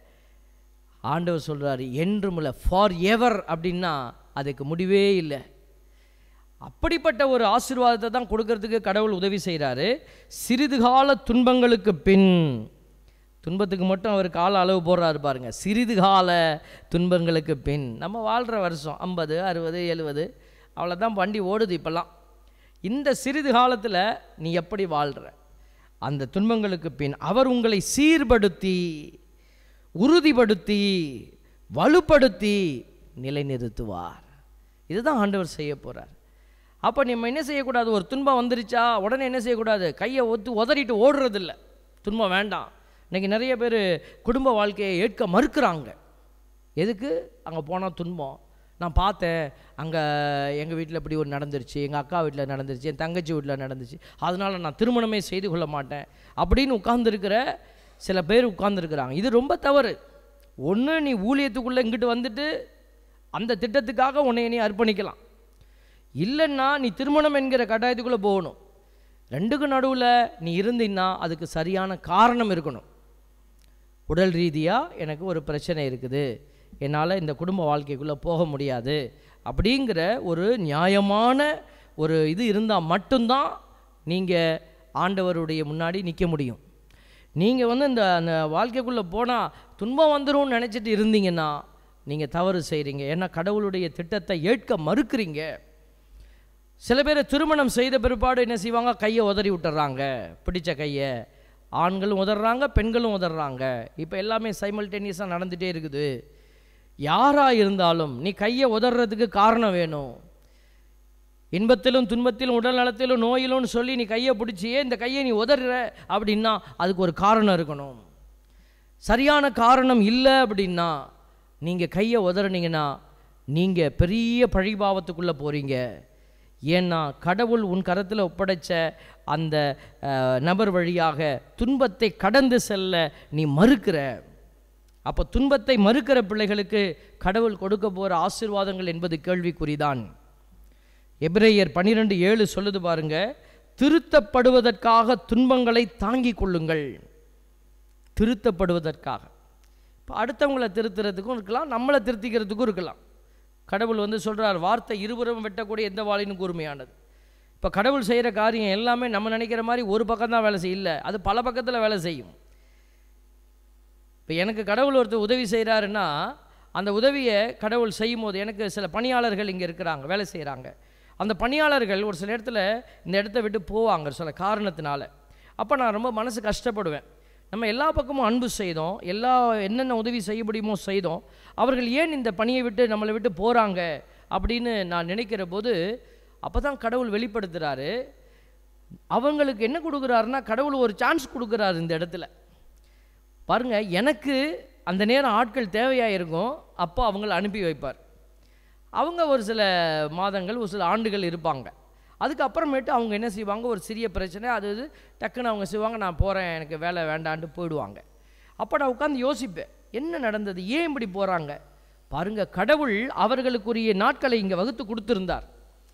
ஆண்டவர் சொல்கிறாரு என்றுமில்ல ஃபார் எவர் அப்படின்னா அதுக்கு முடிவே இல்லை அப்படிப்பட்ட ஒரு ஆசீர்வாதத்தை தான் கொடுக்கறதுக்கு கடவுள் உதவி செய்கிறாரு சிறிது கால துன்பங்களுக்கு பின் துன்பத்துக்கு மட்டும் அவர் கால அளவு போடுறாரு பாருங்க சிறிது கால துன்பங்களுக்கு பின் நம்ம வாழ்கிற வருஷம் ஐம்பது அறுபது எழுபது அவ்வளோதான் வண்டி ஓடுது இப்போல்லாம் இந்த சிறிது காலத்தில் நீ எப்படி வாழ்கிற அந்த துன்பங்களுக்கு பின் அவர் உங்களை சீர்படுத்தி உறுதிப்படுத்தி வலுப்படுத்தி நிலைநிறுத்துவார் இதுதான் ஆண்டவர் செய்ய போகிறார் அப்போ நம்ம என்ன செய்யக்கூடாது ஒரு துன்பம் வந்துருச்சா உடனே என்ன செய்யக்கூடாது கையை ஒத்து உதறிட்டு ஓடுறதில்ல துன்பம் வேண்டாம் இன்னைக்கு நிறைய பேர் குடும்ப வாழ்க்கையை ஏற்க மறுக்கிறாங்க எதுக்கு அங்கே போனால் துன்பம் நான் பார்த்தேன் அங்கே எங்கள் வீட்டில் இப்படி ஒரு நடந்துருச்சு எங்கள் அக்கா வீட்டில் நடந்துருச்சு என் தங்கச்சி வீட்டில் நடந்துச்சு அதனால் நான் திருமணமே செய்து கொள்ள மாட்டேன் அப்படின்னு உட்கார்ந்துருக்கிற சில பேர் உட்கார்ந்துருக்குறாங்க இது ரொம்ப தவறு ஒன்று நீ ஊழியத்துக்குள்ளே இங்கிட்டு வந்துட்டு அந்த திட்டத்துக்காக உன்னை நீ அர்ப்பணிக்கலாம் இல்லைன்னா நீ திருமணம் என்கிற கட்டாயத்துக்குள்ளே போகணும் ரெண்டுக்கும் நடுவில் நீ இருந்தீன்னா அதுக்கு சரியான காரணம் இருக்கணும் உடல் ரீதியாக எனக்கு ஒரு பிரச்சனை இருக்குது என்னால் இந்த குடும்ப வாழ்க்கைக்குள்ளே போக முடியாது அப்படிங்கிற ஒரு நியாயமான ஒரு இது இருந்தால் மட்டும்தான் நீங்கள் ஆண்டவருடைய முன்னாடி நிற்க முடியும் நீங்கள் வந்து இந்த அந்த வாழ்க்கைக்குள்ளே போனால் துன்பம் வந்துரும்னு நினச்சிட்டு இருந்தீங்கன்னா நீங்கள் தவறு செய்கிறீங்க ஏன்னா கடவுளுடைய திட்டத்தை ஏற்க மறுக்கிறீங்க சில பேர் திருமணம் செய்த பிற்பாடு என்ன செய்வாங்க கையை உதறி விட்டுறாங்க பிடிச்ச கையை ஆண்களும் உதறாங்க பெண்களும் உதறாங்க இப்போ எல்லாமே சைமல்டேனியஸாக நடந்துகிட்டே இருக்குது யாராக இருந்தாலும் நீ கையை உதறதுக்கு காரணம் வேணும் இன்பத்திலும் துன்பத்திலும் உடல் நலத்திலும் நோயிலும்னு சொல்லி நீ கையை பிடிச்சியே இந்த கையை நீ உதறுற அப்படின்னா அதுக்கு ஒரு காரணம் இருக்கணும் சரியான காரணம் இல்லை அப்படின்னா நீங்கள் கையை உதறினீங்கன்னா நீங்கள் பெரிய பழிபாவத்துக்குள்ளே போகிறீங்க ஏன்னா கடவுள் உன் கரத்தில் ஒப்படைச்ச அந்த அஹ், நபர் வழியாக துன்பத்தை கடந்து செல்ல நீ மறுக்கிற அப்போ துன்பத்தை மறுக்கிற பிள்ளைகளுக்கு கடவுள் கொடுக்க போகிற ஆசீர்வாதங்கள் என்பது கேள்விக்குறிதான் எபிரேயர் பன்னிரெண்டு ஏழு சொல்லுது பாருங்க திருத்தப்படுவதற்காக துன்பங்களை தாங்கிக் கொள்ளுங்கள் திருத்தப்படுவதற்காக இப்போ அடுத்தவங்களை திருத்துறதுக்கும் இருக்கலாம் நம்மளை திருத்திக்கிறதுக்கும் இருக்கலாம் கடவுள் வந்து சொல்றார் வார்த்தை இருபுறம் வெட்டக்கூடிய எந்த வாளினும் கூர்மையானது இப்போ கடவுள் செய்கிற காரியம் எல்லாமே நம்ம நினைக்கிற மாதிரி ஒரு பக்கம் தான் வேலை செய்யல அது பல பக்கத்தில் வேலை செய்யும் இப்போ எனக்கு கடவுள் ஒருத்தர் உதவி செய்கிறாருன்னா அந்த உதவியை கடவுள் செய்யும் போது எனக்கு சில பணியாளர்கள் இங்கே இருக்கிறாங்க வேலை செய்கிறாங்க அந்த பணியாளர்கள் ஒரு சில இடத்துல இந்த இடத்த விட்டு போவாங்க சில காரணத்தினால அப்போ நான் ரொம்ப மனசு கஷ்டப்படுவேன் நம்ம எல்லா பக்கமும் அன்பு செய்தோம் எல்லா என்னென்ன உதவி செய்ய முடியுமோ செய்தோம் அவர்கள் ஏன் இந்த பணியை விட்டு நம்மளை விட்டு போகிறாங்க அப்படின்னு நான் நினைக்கிற போது அப்போ தான் கடவுள் வெளிப்படுத்துகிறாரு அவங்களுக்கு என்ன கொடுக்குறாருன்னா கடவுள் ஒரு சான்ஸ் கொடுக்குறாரு இந்த இடத்துல பாருங்க எனக்கு அந்த நேரம் ஆட்கள் தேவையாக இருக்கும் அப்போ அவங்கள அனுப்பி வைப்பார் அவங்க ஒரு சில மாதங்கள் ஒரு சில ஆண்டுகள் இருப்பாங்க அதுக்கப்புறமேட்டு அவங்க என்ன செய்வாங்க ஒரு சிறிய பிரச்சனை அது இது டக்குன்னு அவங்க செய்வாங்க நான் போகிறேன் எனக்கு வேலை வேண்டான்ட்டு போயிடுவாங்க அப்போ நான் உட்காந்து யோசிப்பேன் என்ன நடந்தது ஏன் இப்படி போகிறாங்க பாருங்க கடவுள் அவர்களுக்குரிய நாட்களை இங்கே வகுத்து கொடுத்துருந்தார்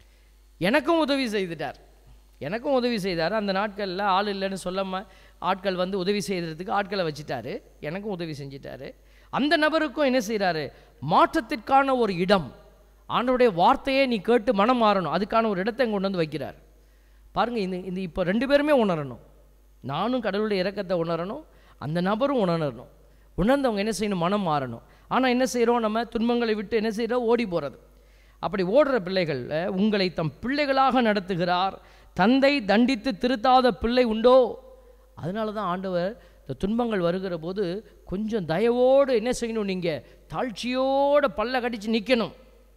எனக்கும் உதவி செய்துட்டார் எனக்கும் உதவி செய்தார் அந்த நாட்களில் ஆள் இல்லைன்னு சொல்லாமல் ஆட்கள் வந்து உதவி செய்கிறதுக்கு ஆட்களை வச்சுட்டாரு எனக்கும் உதவி செஞ்சிட்டாரு அந்த நபருக்கும் என்ன செய்கிறாரு மாற்றத்திற்கான ஒரு இடம் ஆண்டவருடைய வார்த்தையை நீ கேட்டு மனம் மாறணும் அதுக்கான ஒரு இடத்தை கொண்டு வந்து வைக்கிறார் பாருங்க இந்த இந்த இப்போ ரெண்டு பேருமே உணரணும் நானும் கடவுளுடைய இரக்கத்தை உணரணும் அந்த நபரும் உணரணும் உணர்ந்தவங்க என்ன செய்யணும் மனம் மாறணும் ஆனால் என்ன செய்கிறோம் நம்ம துன்பங்களை விட்டு என்ன செய்கிறோம் ஓடி போகிறது அப்படி ஓடுற பிள்ளைகள் உங்களை தம் பிள்ளைகளாக நடத்துகிறார் தந்தை தண்டித்து திருத்தாத பிள்ளை உண்டோ அதனால தான் ஆண்டவர் இந்த துன்பங்கள் வருகிற போது கொஞ்சம் தயவோடு என்ன செய்யணும் நீங்கள் தாழ்ச்சியோட பல்ல கடிச்சு நிற்கணும்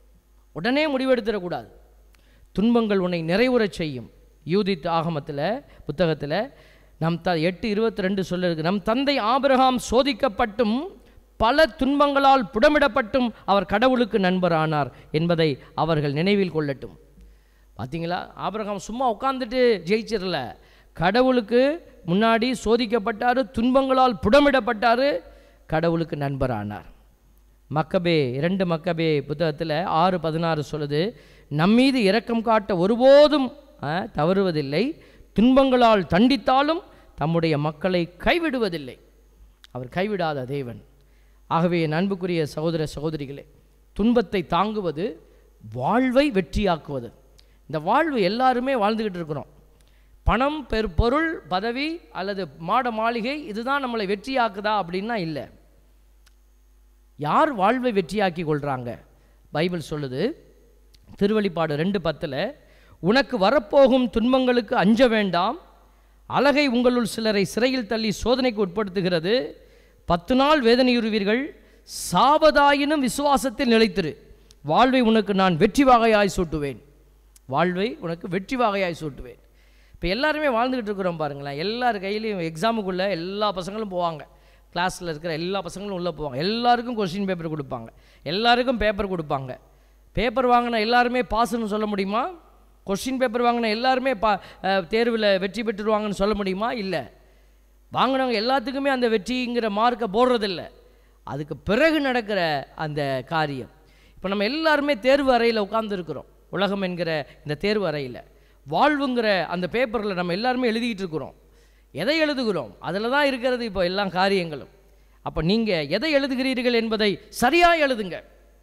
உடனே முடிவெடுத்துடக்கூடாது துன்பங்கள் உன்னை நிறைவுறச் செய்யும் யூதித் ஆகமத்தில் புத்தகத்தில் நம் த எட்டு இருபத்தி ரெண்டு சொல்லிருக்கு நம் தந்தை ஆபிரகாம் சோதிக்கப்பட்டும் பல துன்பங்களால் புடமிடப்பட்டும் அவர் கடவுளுக்கு நண்பரானார் என்பதை அவர்கள் நினைவில் கொள்ளட்டும் பார்த்தீங்களா ஆபிரகாம் சும்மா உட்காந்துட்டு ஜெயிச்சிடல கடவுளுக்கு முன்னாடி சோதிக்கப்பட்டார் துன்பங்களால் புடமிடப்பட்டார் கடவுளுக்கு நண்பரானார் மக்கபே இரண்டு மக்கபே புத்தகத்தில் ஆறு பதினாறு சொல்லுது நம்மீது இரக்கம் காட்ட ஒருபோதும் ஆ, தவறுவதில்லை துன்பங்களால் தண்டித்தாலும் தம்முடைய மக்களை கைவிடுவதில்லை அவர் கைவிடாத தேவன் ஆகவே என் அன்புக்குரிய சகோதர சகோதரிகளே துன்பத்தை தாங்குவது வாழ்வை வெற்றியாக்குவது இந்த வாழ்வு எல்லாருமே வாழ்ந்துக்கிட்டு இருக்கிறோம் பணம் பெரு பொருள் பதவி அல்லது மாட மாளிகை இதுதான் நம்மளை வெற்றியாக்குதா அப்படின்னா இல்லை யார் வாழ்வை வெற்றியாக்கி கொள்கிறாங்க பைபிள் சொல்லுது திருவெளிப்பாடு ரெண்டு பத்தில் உனக்கு வரப்போகும் துன்பங்களுக்கு அஞ்ச வேண்டாம் அழகை உங்களுள் சிலரை சிறையில் தள்ளி சோதனைக்கு உட்படுத்துகிறது பத்து நாள் வேதனையுறுவீர்கள் சாவதாயினும் விசுவாசத்தில் நிலைத்திரு வாழ்வை உனக்கு நான் வெற்றி வாகையாய் சூட்டுவேன் வாழ்வை உனக்கு வெற்றி வாகையாய் சூட்டுவேன் இப்போ எல்லாருமே வாழ்ந்துக்கிட்டு இருக்கிறோம் பாருங்களேன் எல்லார் கையிலையும் எக்ஸாமுக்குள்ளே எல்லா பசங்களும் போவாங்க கிளாஸில் இருக்கிற எல்லா பசங்களும் உள்ளே போவாங்க எல்லாருக்கும் கொஸ்டின் பேப்பர் கொடுப்பாங்க எல்லாருக்கும் பேப்பர் கொடுப்பாங்க பேப்பர் வாங்கின எல்லாருமே பாஸ்ன்னு சொல்ல முடியுமா கொஸ்டின் பேப்பர் வாங்கின எல்லாருமே பா தேர்வில் வெற்றி பெற்றுருவாங்கன்னு சொல்ல முடியுமா இல்லை வாங்கினவங்க எல்லாத்துக்குமே அந்த வெற்றிங்கிற மார்க்கை போடுறதில்ல அதுக்கு பிறகு நடக்கிற அந்த காரியம் இப்போ நம்ம எல்லாருமே தேர்வு அறையில் உட்கார்ந்துருக்கிறோம் உலகம் என்கிற இந்த தேர்வு அறையில் வாழ்வுங்கிற அந்த பேப்பரில் நம்ம எல்லாருமே எழுதிக்கிட்டு இருக்கிறோம் எதை எழுதுகிறோம் அதில் தான் இருக்கிறது இப்போ எல்லா காரியங்களும் அப்போ நீங்கள் எதை எழுதுகிறீர்கள் என்பதை சரியாக எழுதுங்க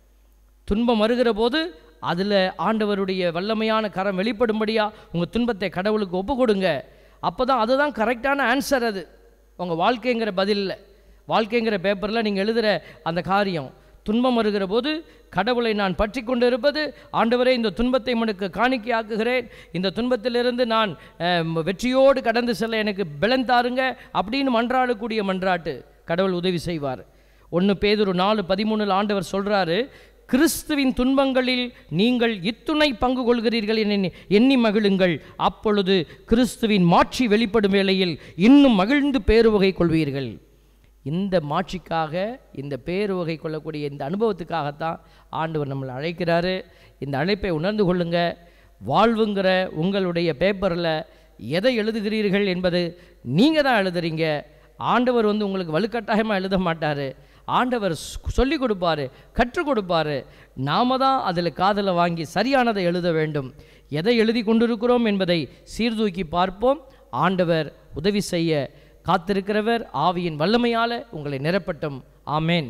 துன்பம் வருகிற போது அதில் ஆண்டவருடைய வல்லமையான கரம் வெளிப்படும்படியா உங்கள் துன்பத்தை கடவுளுக்கு ஒப்பு கொடுங்க அப்போ தான் அதுதான் கரெக்டான ஆன்சர் அது உங்கள் வாழ்க்கைங்கிற பதிலில் வாழ்க்கைங்கிற பேப்பரில் நீங்கள் எழுதுகிற அந்த காரியம் துன்பம் வருகிற போது கடவுளை நான் பற்றி கொண்டு இருப்பது ஆண்டவரே இந்த துன்பத்தை உனக்கு காணிக்கையாக்குகிறேன் இந்த துன்பத்திலிருந்து நான் அஹ், வெற்றியோடு கடந்து செல்ல எனக்கு பலன் தாருங்க அப்படின்னு மன்றாடக்கூடிய மன்றாட்டு கடவுள் உதவி செய்வார் ஒன்று பேதுரு நாலு பதிமூணில் ஆண்டவர் சொல்கிறாரு கிறிஸ்துவின் துன்பங்களில் நீங்கள் இத்துணை பங்கு கொள்கிறீர்கள் என எண்ணி- எண்ணி மகிழுங்கள் அப்பொழுது கிறிஸ்துவின் மாட்சி வெளிப்படும் வேளையில் இன்னும் மகிழ்ந்து பேருவகை கொள்வீர்கள் இந்த மாட்சிக்காக இந்த பேருவகை கொள்ளக்கூடிய இந்த அனுபவத்துக்காகத்தான் ஆண்டவர் நம்மளை அழைக்கிறாரு இந்த அழைப்பை உணர்ந்து கொள்ளுங்க வாழ்வுங்கிற உங்களுடைய பேப்பரில் எதை எழுதுகிறீர்கள் என்பது நீங்கள் தான் எழுதுறீங்க ஆண்டவர் வந்து உங்களுக்கு வலுக்கட்டாயமாக எழுத மாட்டார் ஆண்டவர் சொல்லி கொடுப்பாரு கற்றுக் கொடுப்பாரு நாம தான் அதில் காதலை வாங்கி சரியானதை எழுத வேண்டும் எதை எழுதி கொண்டிருக்கிறோம் என்பதை சீர்தூக்கி பார்ப்போம் ஆண்டவர் உதவி செய்ய காத்திருக்கிறவர் ஆவியின் வல்லமையால உங்களை நிரப்பட்டும் ஆமென்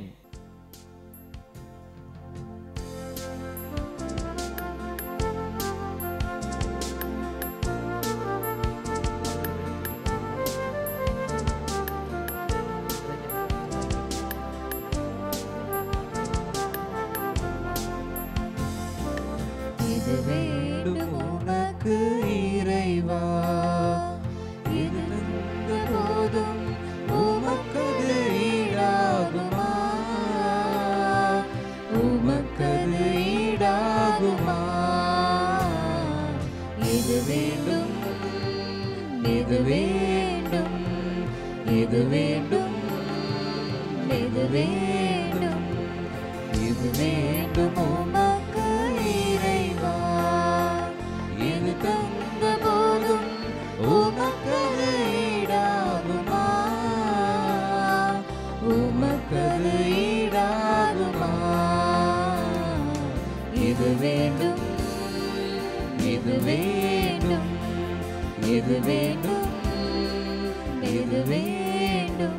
இது வேண்டும் உனக்கு இறைவா இருந்த போதும் உமக்கது ஈடாகுமா உமக்கது ஈடாகுமா இது வேண்டும் இது வேண்டும் இது வேண்டும் எது வேண்டும் இது வேண்டும் உமக்கு இறைவா இது தந்த போதும் உமக்கது ஈடாகுமா உமக்கது ஈடாகுமா இது வேண்டும் இது வேண்டும் இது வேண்டும் இது வேண்டும்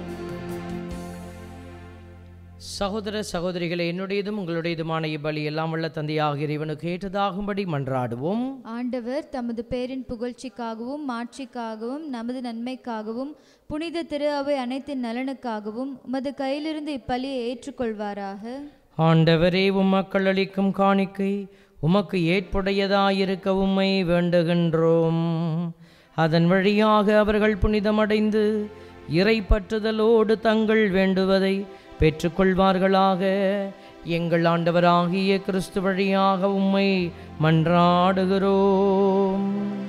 சகோதர சகோதரிகளே என்னுடையதும் உங்களுடையதுமான இப்பலி எல்லாம் உள்ள தந்தையாக இறைவனுக்கு ஏற்றதாகும்படி மன்றாடுவோம் ஆண்டவர் தமது பேரின் புகழ்ச்சிக்காகவும் மாட்சிக்காகவும் நமது நன்மைக்காகவும் புனித திரு அவை அனைத்தின் நலனுக்காகவும் உமது கையிலிருந்து இப்பலியை ஏற்றுக்கொள்வாராக ஆண்டவரே உம்மக்கள் அளிக்கும் காணிக்கை உமக்கு ஏற்புடையதாயிருக்க உம்மை வேண்டுகின்றோம் அதன் வழியாக அவர்கள் புனிதமடைந்து இறை பற்றுதலோடு தங்கள் வேண்டுவதை பெற்றுக்கொள்வார்களாக எங்கள் ஆண்டவராகிய கிறிஸ்து வழியாக உம்மை மன்றாடுகிறோம்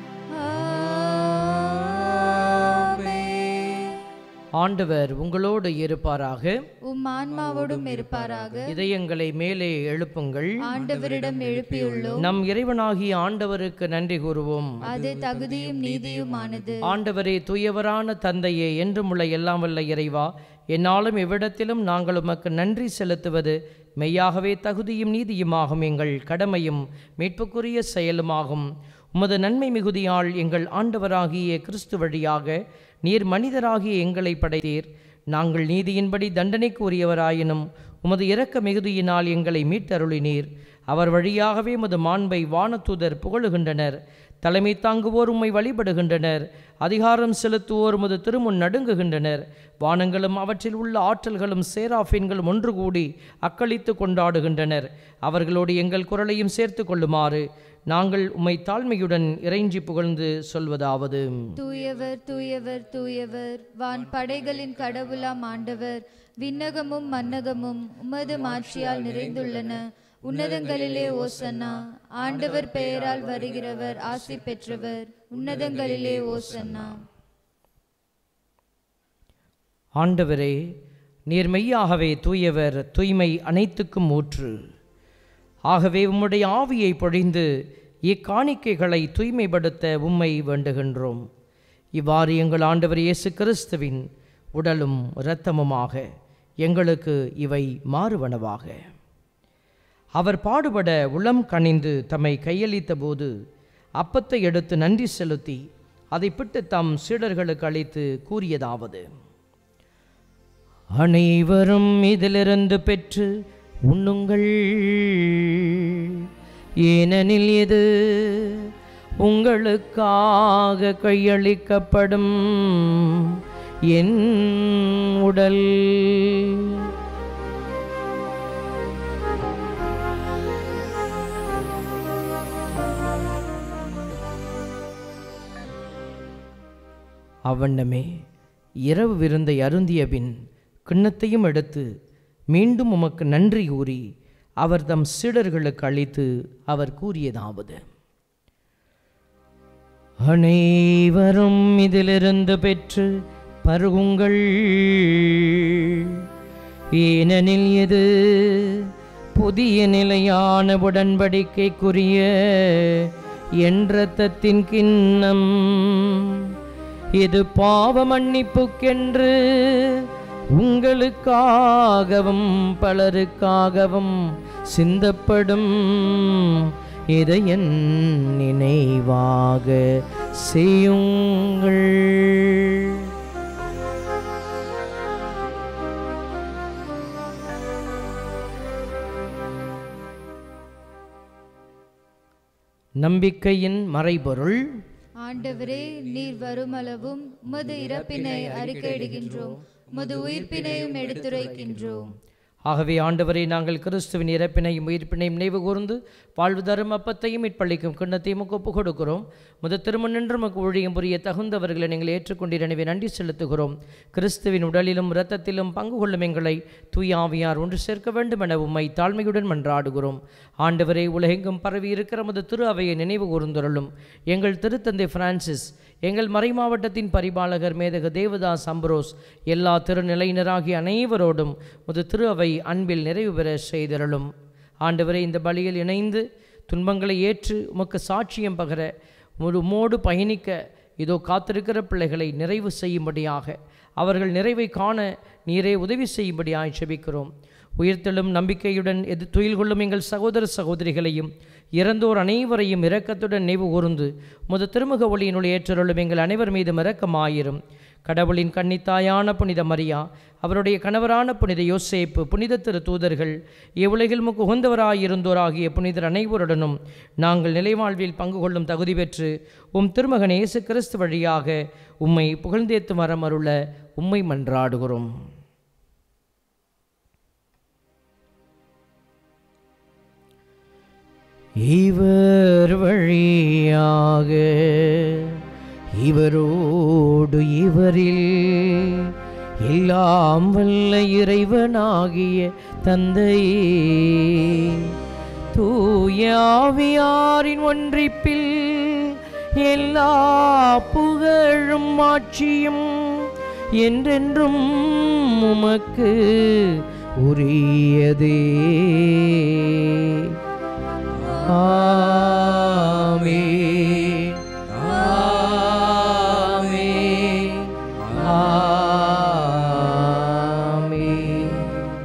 ஆண்டவர் உங்களோடு இருப்பாராக உம் ஆன்மாவோடும் இருப்பாராக இதயங்களை மேலே எழுப்புங்கள் ஆண்டவரிடம் எழுப்பியுள்ளோம் நம் இறைவனாகிய ஆண்டவருக்கு நன்றி கூறுவோம் அது தகுதியும் நீதியுமானது ஆண்டவரே தூயவரான தந்தையே என்றும் உள்ள எல்லாம் வல்ல இறைவா என்னாலும் எவ்விடத்திலும் நாங்கள் உமக்கு நன்றி செலுத்துவது மெய்யாகவே தகுதியும் நீதியுமாகும் எங்கள் கடமையும் மீட்புக்குரிய செயலுமாகும் உமது நன்மை மிகுதியால் எங்கள் ஆண்டவராகிய கிறிஸ்து வழியாக நீர் மனிதராகிய எங்களை படைத்தீர் நாங்கள் நீதியின்படி தண்டனைக்கு உரியவராயினும் உமது இரக்க மிகுதியினால் எங்களை மீட்டருளினீர் அவர் வழியாகவே உமது மாண்பை வானதூதர் புகழுகின்றனர் தலைமை தாங்குவோர் உம்மை வழிபடுகின்றனர் அதிகாரம் செலுத்துவோர் உமது திருமுன் நடுங்குகின்றனர் வானங்களும் அவற்றில் உள்ள ஆற்றல்களும் சேராஃபின்களும் ஒன்று கூடி அக்களித்து கொண்டாடுகின்றனர் அவர்களோடு எங்கள் குரலையும் சேர்த்து கொள்ளுமாறு நாங்கள் உம்மை தாழ்மையுடன் இறைஞ்சி புகழ்ந்து சொல்வதாவது தூயவர் தூயவர் தூயவர் வான் படைகளின் கடவுளாம் ஆண்டவர் விண்ணகமும் மன்னகமும் உமது மாட்சியால் நிறைந்துள்ளன உன்னதங்களிலே ஓசன்னா ஆண்டவர் பெயரால் வருகிறவர் ஆசி பெற்றவர் உன்னதங்களிலே ஓசன்னா ஆண்டவரே நீர் மெய்யாகவே தூயவர் தூய்மை அனைத்துக்கும் ஊற்று ஆகவே உம்முடைய ஆவியை பொழிந்து இக்காணிக்கைகளை தூய்மைப்படுத்த உம்மை வேண்டுகின்றோம் இவ்வாறு எங்கள் ஆண்டவர் இயேசு கிறிஸ்துவின் உடலும் இரத்தமுமாக எங்களுக்கு இவை மாறுவனவாக அவர் பாடுபட உளம் கனிந்து தம்மை கையளித்த போது அப்பத்தை எடுத்து நன்றி செலுத்தி அதை பிட்டு தம் சீடர்களுக்கு அளித்து கூறியதாவது அனைவரும் இதிலிருந்து பெற்று உண்ணுங்கள் ஏனெனில் இது உங்களுக்காக கையளிக்கப்படும் என் உடல் அவ்வண்ணமே இரவு விருந்தை அருந்திய பின் கிண்ணத்தையும் எடுத்து மீண்டும் உமக்கு நன்றி கூறி அவர் தம் சீடர்களுக்கு அளித்து அவர் கூறியதாவது அனைவரும் இதிலிருந்து பெற்று பருகுங்கள் ஏனெனில் இது புதிய நிலையான உடன்படிக்கைக்குரிய என் இரத்தத்தின் கிண்ணம் இது பாவ மன்னிப்புக்கென்று உங்களுக்காகவும் பலருக்காகவும் சிந்தப்படும் இதை என் நினைவாக செய்யுங்கள் நம்பிக்கையின் மறைபொருள் ஆண்டவரே நீர் வருமளவும் உமது இறப்பினை அறிக்கையிடுகின்றோம் உமது உயிர்ப்பினையும் எடுத்துரைக்கின்றோம் ஆகவே ஆண்டவரை நாங்கள் கிறிஸ்துவின் இறப்பினையும் உயிர்ப்பினையும் நினைவு கூர்ந்து வாழ்வு தரும் அப்பத்தையும் மீட்பளிக்கும் கிண்ணத்தையும் உமக்கு ஒப்புக் கொடுக்கிறோம் முத திருமணின்று நமக்கு ஊழியம் புரிய தகுந்தவர்களை நீங்கள் ஏற்றுக்கொண்டீர் எனவே நன்றி செலுத்துகிறோம் கிறிஸ்துவின் உடலிலும் இரத்தத்திலும் பங்கு கொள்ளும் எங்களை தூய ஆவியார் ஒன்று சேர்க்க வேண்டும் என உம்மை தாழ்மையுடன் மன்றாடுகிறோம் ஆண்டவரை உலகெங்கும் பரவி இருக்கிற முத திரு அவையை நினைவு கூர்ந்தருளும் எங்கள் திருத்தந்தை பிரான்சிஸ் எங்கள் மறைமாவட்டத்தின் பரிபாலகர் மேதக தேவதாஸ் அம்பரோஸ் எல்லா திருநிலையினராகிய அனைவரோடும் முது திரு அவை அன்பில் நிறைவு பெற செய்தருளும் ஆண்டவரை இந்த பலியில் இணைந்து துன்பங்களை ஏற்று உமக்கு சாட்சியம் பகர முழு மோடு பயணிக்க இதோ காத்திருக்கிற பிள்ளைகளை நிறைவு செய்யும்படியாக அவர்கள் நிறைவை காண நீரே உதவி செய்யும்படியாய் செபிக்கிறோம் உயிர்த்தெழும் நம்பிக்கையுடன் எது துயில் கொள்ளும் எங்கள் சகோதர சகோதரிகளையும் இறந்தோர் அனைவரையும் இரக்கத்துடன் நினைவு கூர்ந்து முத திருமுக ஒளியினுள் ஏற்றருளும் எங்கள் அனைவர் மீதும் இரக்கமாயிரும் கடவுளின் கன்னித்தாயான புனித மரியா அவருடைய கணவரான புனித யோசேப்பு புனித திரு தூதர்கள் இவ்வுலகில் முக்கு உகந்தவராயிருந்தோராகிய புனிதர் அனைவருடனும் நாங்கள் நிலைவாழ்வில் பங்கு கொள்ளும் தகுதி பெற்று உம் திருமகன் இயேசு கிறிஸ்து வழியாக உம்மை புகழ்ந்தேத்து மரமருள உம்மை மன்றாடுகிறோம் இவர் வழியாக இவரோடு இவரில் எல்லாம் வல்ல இறைவனாகிய தந்தையே தூயாவியாரின் ஒன்றிப்பில் எல்லா புகழும் ஆட்சியும் என்றென்றும் உமக்கு உரியதே ஆமென். ஆமென். ஆமென்.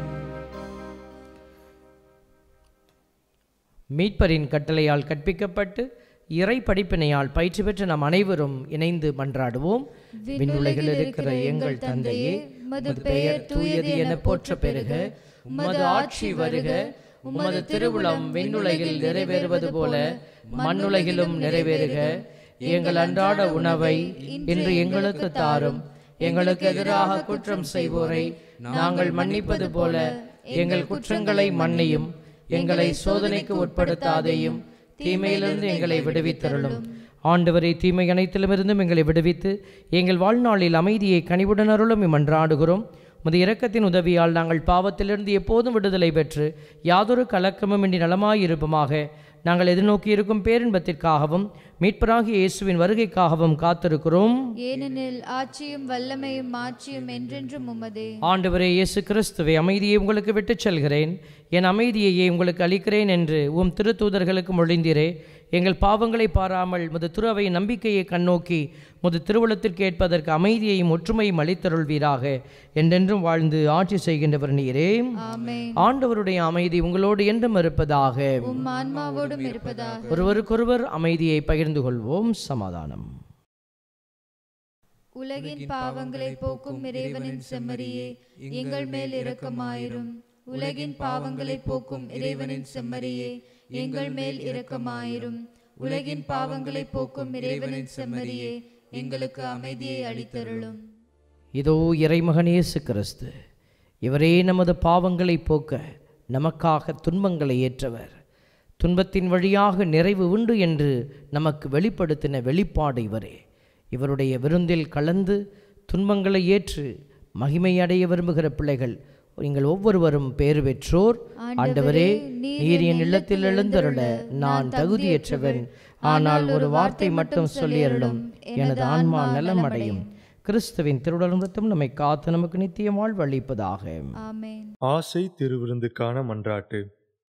மீட்பரின் கட்டளையால் கற்பிக்கப்பட்டு இறை படிப்பினையால் பயிற்சி பெற்ற நாம் அனைவரும் இணைந்து மன்றாடுவோம் விண்ணுலகில் இருக்கிற எங்கள் தந்தையே உமது பெயர் தூயது என போற்ற பெருக உமது ஆட்சி வருக உமது திருவுளம் விண்ணுலகில் நிறைவேறுவது போல மண்ணுலகிலும் நிறைவேறுக எங்கள் அன்றாட உணவை இன்று எங்களுக்கு தாரும் எங்களுக்கு எதிராக குற்றம் செய்வோரை நாங்கள் மன்னிப்பது போல எங்கள் குற்றங்களை மன்னியும் எங்களை சோதனைக்கு உட்படுத்தாதேயும் தீமையிலிருந்து எங்களை விடுவித்தருளும் ஆண்டவரை தீமை அனைத்திலுமிருந்தும் எங்களை விடுவித்து எங்கள் வாழ்நாளில் அமைதியை கனிவுடன் அருளும் மன்றாடுகிறோம் உமது இரக்கத்தின் உதவியால் நாங்கள் பாவத்திலிருந்து எப்போதும் விடுதலை பெற்று யாதொரு கலக்கமும் இன்றி நலமாயிருப்போமாக நாங்கள் எதிர்நோக்கி இருக்கும் பேரின்பத்திற்காகவும் மீட்பராகிய இயேசுவின் வருகைக்காகவும் காத்திருக்கிறோம் ஏனெனில் ஆட்சியும் வல்லமையும் மாட்சியும் என்றென்றும் உமதே ஆண்டவரே இயேசு கிறிஸ்துவை அமைதியை உங்களுக்கு விட்டுச் செல்கிறேன் என் அமைதியையே உங்களுக்கு அளிக்கிறேன் என்று உம் திருத்தூதர்களுக்கு மொழிந்தீரே எங்கள் பாவங்களை பாராமல் முது திருவை நம்பிக்கையை கண்ணோக்கி முது திருவுளத்திற்கு ஏற்பதற்கு அமைதியையும் ஒற்றுமையும் அளித்தருள்வீராக என்றென்றும் வாழ்ந்து ஆட்சி செய்கின்றவர் நீரே ஆமென் ஆண்டவருடைய அமைதி உங்களோடு என்றும் இருப்பதாக உம் ஆன்மாவோடும் இருப்பதாக ஒருவருக்கொருவர் அமைதியை பகிர்ந்து கொள்வோம் சமாதானம் உலகின் பாவங்களை போக்கும் இறைவனின் செம்மறியே எங்கள் மேல் இரக்கமாயிரும் உலகின் பாவங்களை போக்கும் இறைவனின் செம்மறியே எங்கள் மேல் இரக்கமாயிரும் உலகின் பாவங்களை போக்கும் இறைவனின் செம்மறியே எங்களுக்கு அமைதியை அளித்தருளும் இதோ இறைமகன் இயேசு கிறிஸ்து இவரே நமது பாவங்களை போக்க நமக்காக துன்பங்களை ஏற்றவர் துன்பத்தின் வழியாக நிறைவு உண்டு என்று நமக்கு வெளிப்படுத்தின வெளிப்பாடு இவரே இவருடைய விருந்தில் கலந்து துன்பங்களை ஏற்று மகிமை அடைய விரும்புகிற பிள்ளைகள் நீங்கள் ஒவ்வொருவரும் பேறு பெற்றோர் ஆண்டவரே நீர் என் இல்லத்தில் எழுந்தருள நான் தகுதியற்றவன் ஆனால் ஒரு வார்த்தை மட்டும் சொல்லியருளும் எனது ஆன்மா நலமடையும் கிறிஸ்துவின் திருடலும் ரத்தம் நம்மை காத்து நமக்கு நித்திய வாழ்வு அளிப்பதாக ஆமென் ஆசை திருவிருந்துக்கான மன்றாட்டு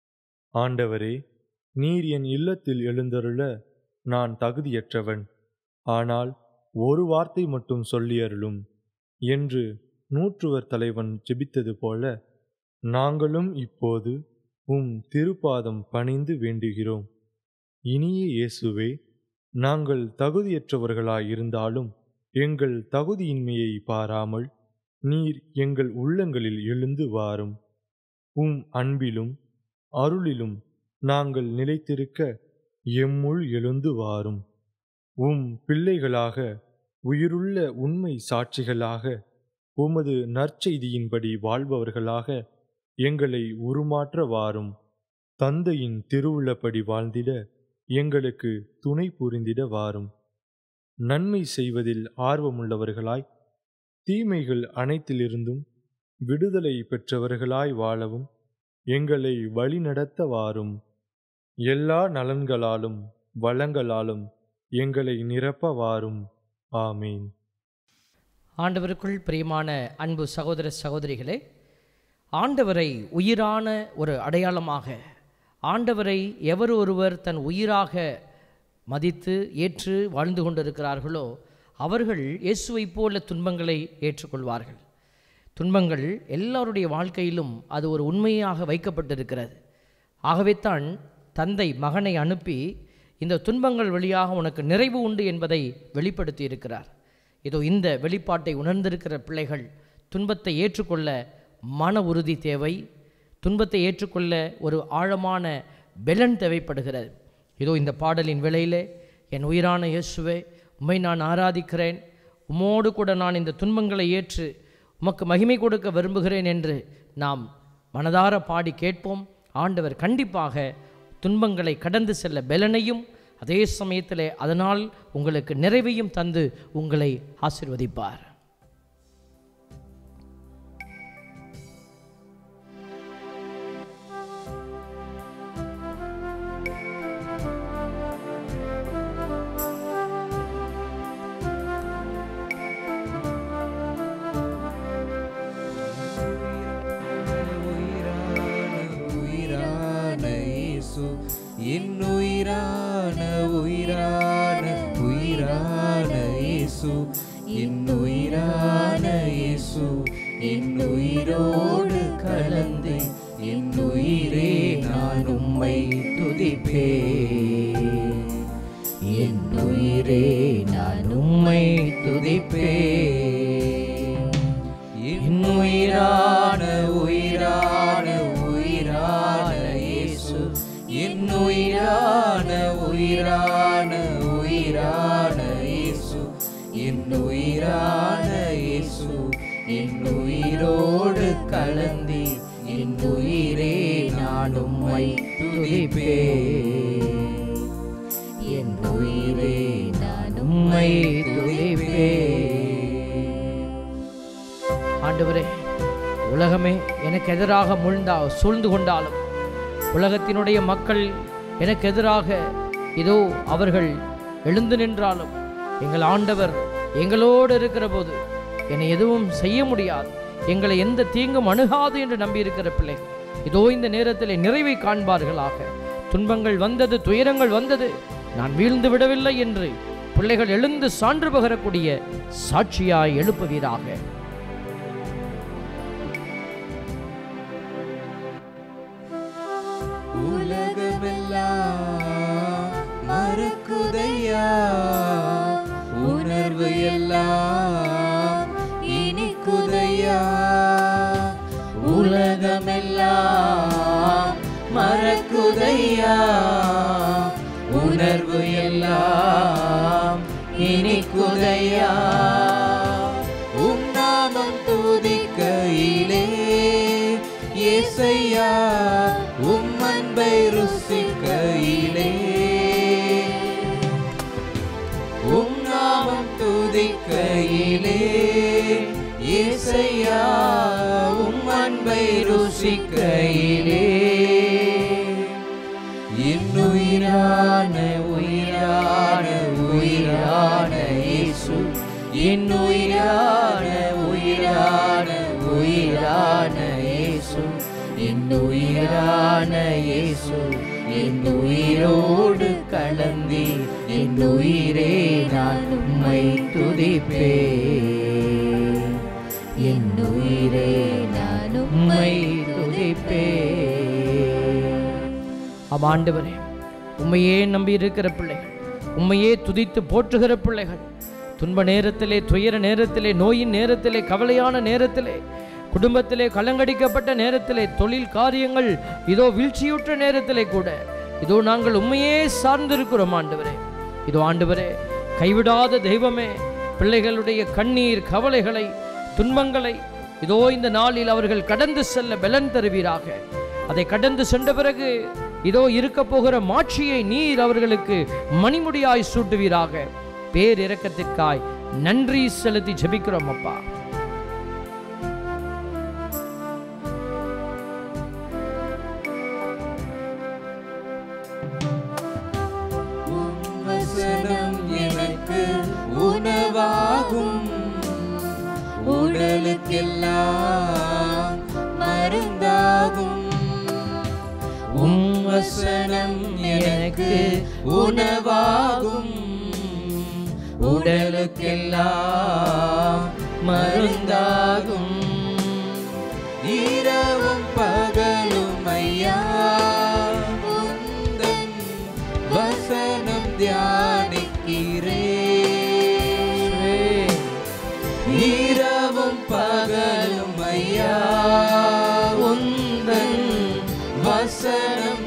ஆண்டவரே நீர் என் இல்லத்தில் எழுந்தருள நான் தகுதியற்றவன் ஆனால் ஒரு வார்த்தை மட்டும் சொல்லியருளும் என்று நூற்றுவர் தலைவன் ஜெபித்தது போல நாங்களும் இப்போது உம் திருப்பாதம் பணிந்து வேண்டுகிறோம் இனிய இயேசுவே நாங்கள் தகுதியற்றவர்களாயிருந்தாலும் எங்கள் தகுதியின்மையை பாராமல் நீர் எங்கள் உள்ளங்களில் எழுந்து வாரும் உம் அன்பிலும் அருளிலும் நாங்கள் நிலைத்திருக்க எம்முள் எழுந்து வாரும் உம் பிள்ளைகளாக உயிருள்ள உண்மை சாட்சிகளாக உமது நற்செய்தியின்படி வாழ்பவர்களாக எங்களை உருமாற்ற வாரும் தந்தையின் திருவுள்ளப்படி வாழ்ந்திட எங்களுக்கு துணை புரிந்திட வாரும் நன்மை செய்வதில் ஆர்வமுள்ளவர்களாய் தீமைகள் அனைத்திலிருந்தும் விடுதலை பெற்றவர்களாய் வாழவும் எங்களை வழிநடத்த வாரும் எல்லா நலன்களாலும் வளங்களாலும் எங்களை நிரப்ப வாரும் ஆமீன் ஆண்டவருக்குள் பிரியமான அன்பு சகோதர சகோதரிகளே ஆண்டவரை உயிரான ஒரு அடையாளமாக ஆண்டவரை எவர் ஒருவர் தன் உயிராக மதித்து ஏற்று வாழ்ந்து கொண்டிருக்கிறார்களோ அவர்கள் இயேசுவைப் போல துன்பங்களை ஏற்றுக்கொள்வார்கள் துன்பங்கள் எல்லாருடைய வாழ்க்கையிலும் அது ஒரு உண்மையாக வைக்கப்பட்டிருக்கிறது ஆகவே தான் தந்தை மகனை அனுப்பி இந்த துன்பங்கள் வழியாக உனக்கு நிறைவு உண்டு என்பதை வெளிப்படுத்தி இருக்கிறார் இதோ இந்த வெளிப்பாட்டை உணர்ந்திருக்கிற பிள்ளைகள் துன்பத்தை ஏற்றுக்கொள்ள மன உறுதி தேவை துன்பத்தை ஏற்றுக்கொள்ள ஒரு ஆழமான பெலன் தேவைப்படுகிறது இதோ இந்த பாடலின் வேளையிலே என் உயிரான இயேசுவே உம்மை நான் ஆராதிக்கிறேன் உம்மோடு கூட நான் இந்த துன்பங்களை ஏற்று உமக்கு மகிமை கொடுக்க விரும்புகிறேன் என்று நாம் மனதார பாடி கேட்போம் ஆண்டவர் கண்டிப்பாக துன்பங்களை கடந்து செல்ல பெலனையும் அதே சமயத்திலே அதனால் உங்களுக்கு நிறைவையும் தந்து உங்களை ஆசிர்வதிப்பார் உயிரான இயேசு என் உயிரான உயிரான உயிரான இயேசு என் உயிரான இயேசு என் உயிரோடு கலந்து என் உயிரே நான் உம்மை துதிப்பேன் என் உயிரே நான் உம்மை துதிப்பேன் என் உயிரான உயிரான உயிரான இயேசு என் உயிரான உயிரான உயிரான இயேசு என் உயிரான இயேசு என் உயிரோடு கலந்தி என் உயிரே நான் உம்மை துதிப்பேன் என் உயிரே நான் உம்மை துதிப்பேன் ஆண்டவரே உலகமே எனக்கு எதிராக முழ்ந்தா சூழ்ந்து கொண்டாலும் உலகத்தினுடைய மக்கள் எனக்கு எதிராக இதோ அவர்கள் எழுந்து நின்றாலும் எங்கள் ஆண்டவர் எங்களோடு இருக்கிற போது என்னை எதுவும் செய்ய முடியாது எங்களை எந்த தீங்கும் அணுகாது என்று நம்பியிருக்கிற பிள்ளைகள் இதோ இந்த நேரத்தில் நிறைவை காண்பார்களாக துன்பங்கள் வந்தது துயரங்கள் வந்தது நான் வீழ்ந்து விடவில்லை என்று பிள்ளைகள் எழுந்து சான்று பகரக்கூடிய சாட்சியாய் எழுப்புவீராக உலகமெல்லாம் மறக்குதையா உணர்வு எல்லாம் இனிக்குதையா உலகமெல்லாம் மறக்குதையா உணர்வு எல்லாம் இனிக்குதையா உம் நாமம் துதிக்கையிலே ஏசையா உம் அன்பை ருசிக்கையிலே உம் நாமம் துதிக்கையிலே ஏசையா உம் அன்பை ருசிக்கையிலே என் உயிரான உயிரான உயிரான இயேசு என் உயிரான உயிரான உயிரான இயேசு என் உயிரான இயேசு என் உயிரோடு கலந்தி என் உயிரே நான் உம்மை துதிப்பேன் என் உயிரே நான் உம்மை துதிப்பேன் ஆம் ஆண்டவரே உண்மையே நம்பி இருக்கிற பிள்ளைகள் உண்மையே துதித்து போற்றுகிற பிள்ளைகள் துன்ப நேரத்திலே துயர நேரத்திலே நோயின் நேரத்திலே கவலையான நேரத்திலே குடும்பத்திலே கலங்கடிக்கப்பட்ட நேரத்திலே தொழில் காரியங்கள் இதோ வீழ்ச்சியுற்ற நேரத்திலே கூட இதோ நாங்கள் உண்மையே சார்ந்திருக்கிறோம் ஆண்டவரே இதோ ஆண்டவரே கைவிடாத தெய்வமே பிள்ளைகளுடைய கண்ணீர் கவலைகளை துன்பங்களை இதோ இந்த நாளில் அவர்கள் கடந்து செல்ல பலன் தருவீராக அதை கடந்து சென்ற பிறகு இதோ இருக்க போகிற மாட்சியை நீர் அவர்களுக்கு மணிமுடியாய் சூட்டுவீராக பேரிரக்கத்திற்காய் நன்றி செலுத்தி ஜெபிக்கிறோம் அப்பா வசனம் எனக்கு உணவா உடலுக்கெல்லாம் மருந்தாகும் உம் வசனம் எனக்கு உணவாகும் உடலுக்கெல்லாம் மருந்தாகும் இரவும் பகலும் ஐயா உந்தன் வசனம் தியானிக்கிறேன் இரவும் பகலும் ஐயா உந்தன் வசனம்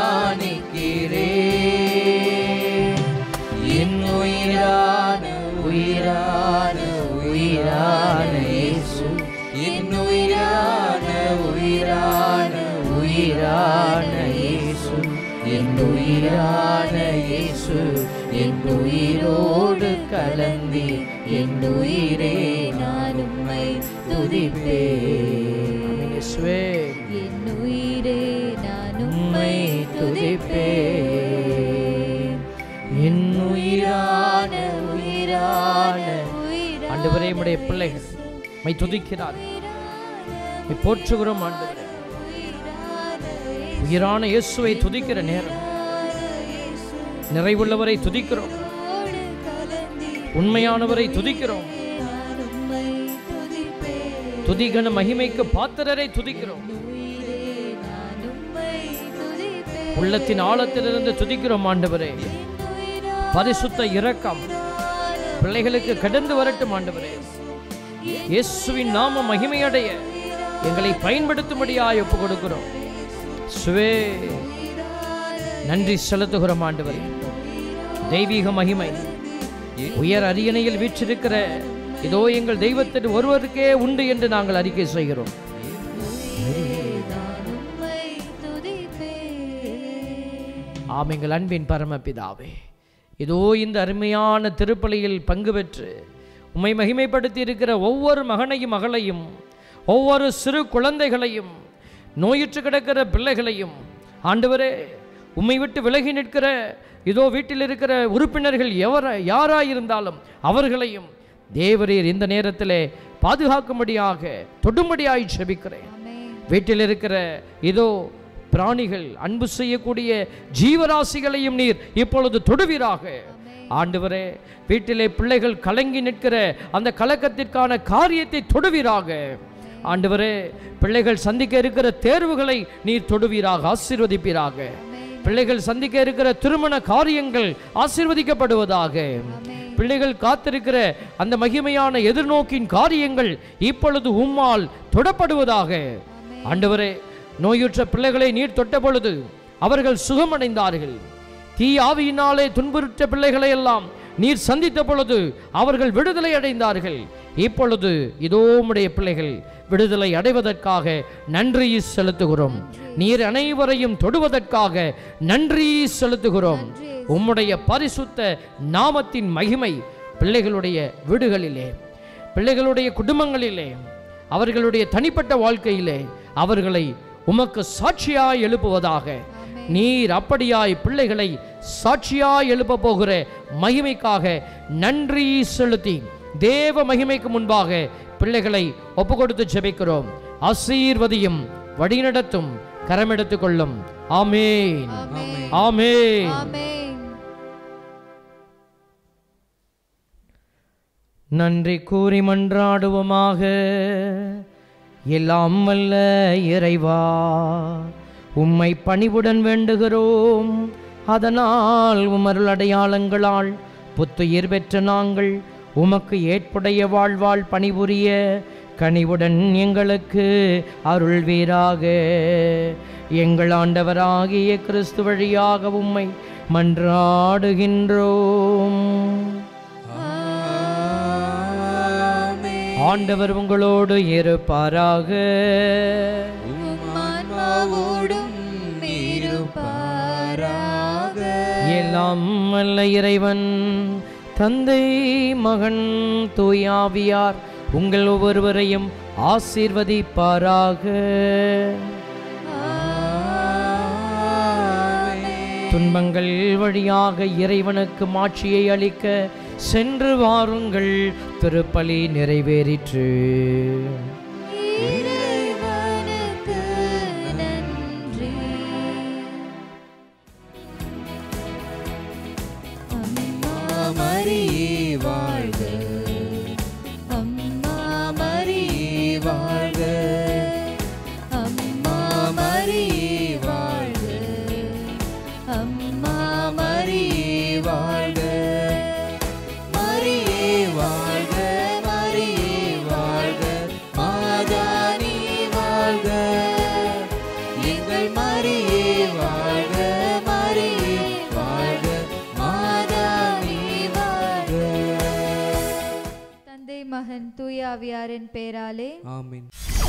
தியானிக்கிறேன் என் உயிரான உயிரான உயிரான இயேசு என் உயிரான உயிரான உயிரான இயேசு என் உயிரான இயேசு என் உயிரோடு கலந்தி என் உயிரே நான் உம்மை துதிப்பேன் இயேசுவே என் உயிரே நான் உம்மை துதிப்பேன் என் உயிரான உயிரான ஆண்டவரே உம்முடைய பிள்ளைகள் மை துதிக்கிறார் மை போற்றுகிறோம் ஆண்டவரே உயிரான இயேசுவை துதிக்கிற நேரம் நிறைவுள்ளவரை துதிக்கிறோம் உண்மையானவரை துதிக்கிறோம் துதிகன மகிமைக்கு பாத்திரரை துதிக்கிறோம் உள்ளத்தின் ஆழத்திலிருந்து துதிக்கிறோம் ஆண்டவரே பரிசுத்த இரக்கம் பிள்ளைகளுக்கு கடந்து வரட்டும் ஆண்டவரே இயேசுவின் நாம மகிமையடைய எங்களை பயன்படுத்தும்படியாய் ஒப்பு கொடுக்கிறோம் சுவே நன்றி செலுத்துகிறோம் ஆண்டவரே தெய்வீக மகிமை உயர் அரியணையில் வீற்றிருக்கிற இதோ எங்கள் தெய்வத்தின் ஒருவருக்கே உண்டு என்று நாங்கள் அறிக்கை செய்கிறோம் ஆம் எங்கள் அன்பின் பரமபிதாவே இதோ இந்த அருமையான திருப்பலியில் பங்கு பெற்று உம்மை மகிமைப்படுத்தி இருக்கிற ஒவ்வொரு மகனையும் மகளையும் ஒவ்வொரு சிறு குழந்தைகளையும் நோயுற்று கிடக்கிற பிள்ளைகளையும் ஆண்டவரே உம்மை விட்டு விலகி நிற்கிற இதோ வீட்டில் இருக்கிற உறுப்பினர்கள் எவர யாராயிருந்தாலும் அவர்களையும் தேவரீர் இந்த நேரத்திலே பாதுகாக்கும்படியாக தொடும்படியாய் செபிக்கிறேன் வீட்டில் இருக்கிற இதோ பிராணிகள் அன்பு செய்யக்கூடிய ஜீவராசிகளையும் நீர் இப்பொழுது தொடுவீராக ஆண்டவரே வீட்டிலே பிள்ளைகள் கலங்கி நிற்கிற அந்த கலக்கத்திற்கான காரியத்தை தொடுவீராக ஆண்டவரே பிள்ளைகள் சந்திக்க இருக்கிற தேர்வுகளை நீர் தொடுவீராக ஆசீர்வதிப்பீராக பிள்ளைகள் சந்திக்க இருக்கிற திருமண காரியங்கள் ஆசீர்வதிக்கப்படுவதாக பிள்ளைகள் காத்திருக்கிற அந்த மகிமையான எதிர்நோக்கின் காரியங்கள் இப்பொழுது உம்மால் தொடப்படுவதாக ஆண்டவரே நோயுற்ற பிள்ளைகளை நீர் தொட்ட பொழுது அவர்கள் சுகமடைந்தார்கள் தீ ஆவியினாலே துன்புறுற்ற பிள்ளைகளை எல்லாம் நீர் சந்தித்த பொழுது அவர்கள் விடுதலை அடைந்தார்கள் இப்பொழுது இதோ உம்முடைய பிள்ளைகள் விடுதலை அடைவதற்காக நன்றி செலுத்துகிறோம் நீர் அனைவரையும் தொடுவதற்காக நன்றி செலுத்துகிறோம் உம்முடைய பரிசுத்த நாமத்தின் மகிமை பிள்ளைகளுடைய வீடுகளிலே பிள்ளைகளுடைய குடும்பங்களிலே அவர்களுடைய தனிப்பட்ட வாழ்க்கையிலே அவர்களை உமக்கு சாட்சியாய் எழுப்புவதாக நீர் அப்படியாய் பிள்ளைகளை சாட்சியாய் எழுப்ப போகிற மகிமைக்காக நன்றி செலுத்தி தேவ மகிமைக்கு முன்பாக பிள்ளைகளை ஒப்பு கொடுத்து ஜெபிக்கிறோம் ஆசீர்வதியும் வழிநடத்தும் கரமெடுத்துக் கொள்ளும் ஆமேன் ஆமேன் நன்றி கூறி மன்றாடுவோமாக எல்லாம் வல்ல இறைவா உம்மை பணிவுடன் வேண்டுகிறோம் அதனால் உமருள் அடையாளங்களால் புத்துயிர் பெற்ற நாங்கள் உமக்கு ஏற்புடைய வாழ்வால் பணிபுரிய கனிவுடன் எங்களுக்கு அருள்வீராக எங்கள் ஆண்டவராகிய கிறிஸ்து வழியாக உம்மை மன்றாடுகின்றோம் ஆண்டவர் உங்களோடு இருப்பாராக உம்மான்மாவோடும் இருப்பாராக எல்லாம் அல்ல இறைவன் தந்தை மகன் தூயாவியார் உங்கள் ஒவ்வொருவரையும் ஆசீர்வதிப்பாராக துன்பங்கள் வழியாக இறைவனுக்கு மாட்சியை அளிக்க சென்று வாருங்கள் திருப்பலி நிறைவேறிற்று இறைவனுக்கு நன்றி அம்மா மரியே வாழ்க அம்மா மரியே வாழ்க அம்மா மரியே வாழ்க அம்மா மரியே வாழ்க மரியே வாழ்க மரியே வாழ்க மாதா நீ வாழ்க எங்கள் மரியே வாழ்க மரியே வாழ்க மாதா நீ வாழ்க தந்தை மகன் தூயாவியாரின் பேராலே ஆமென்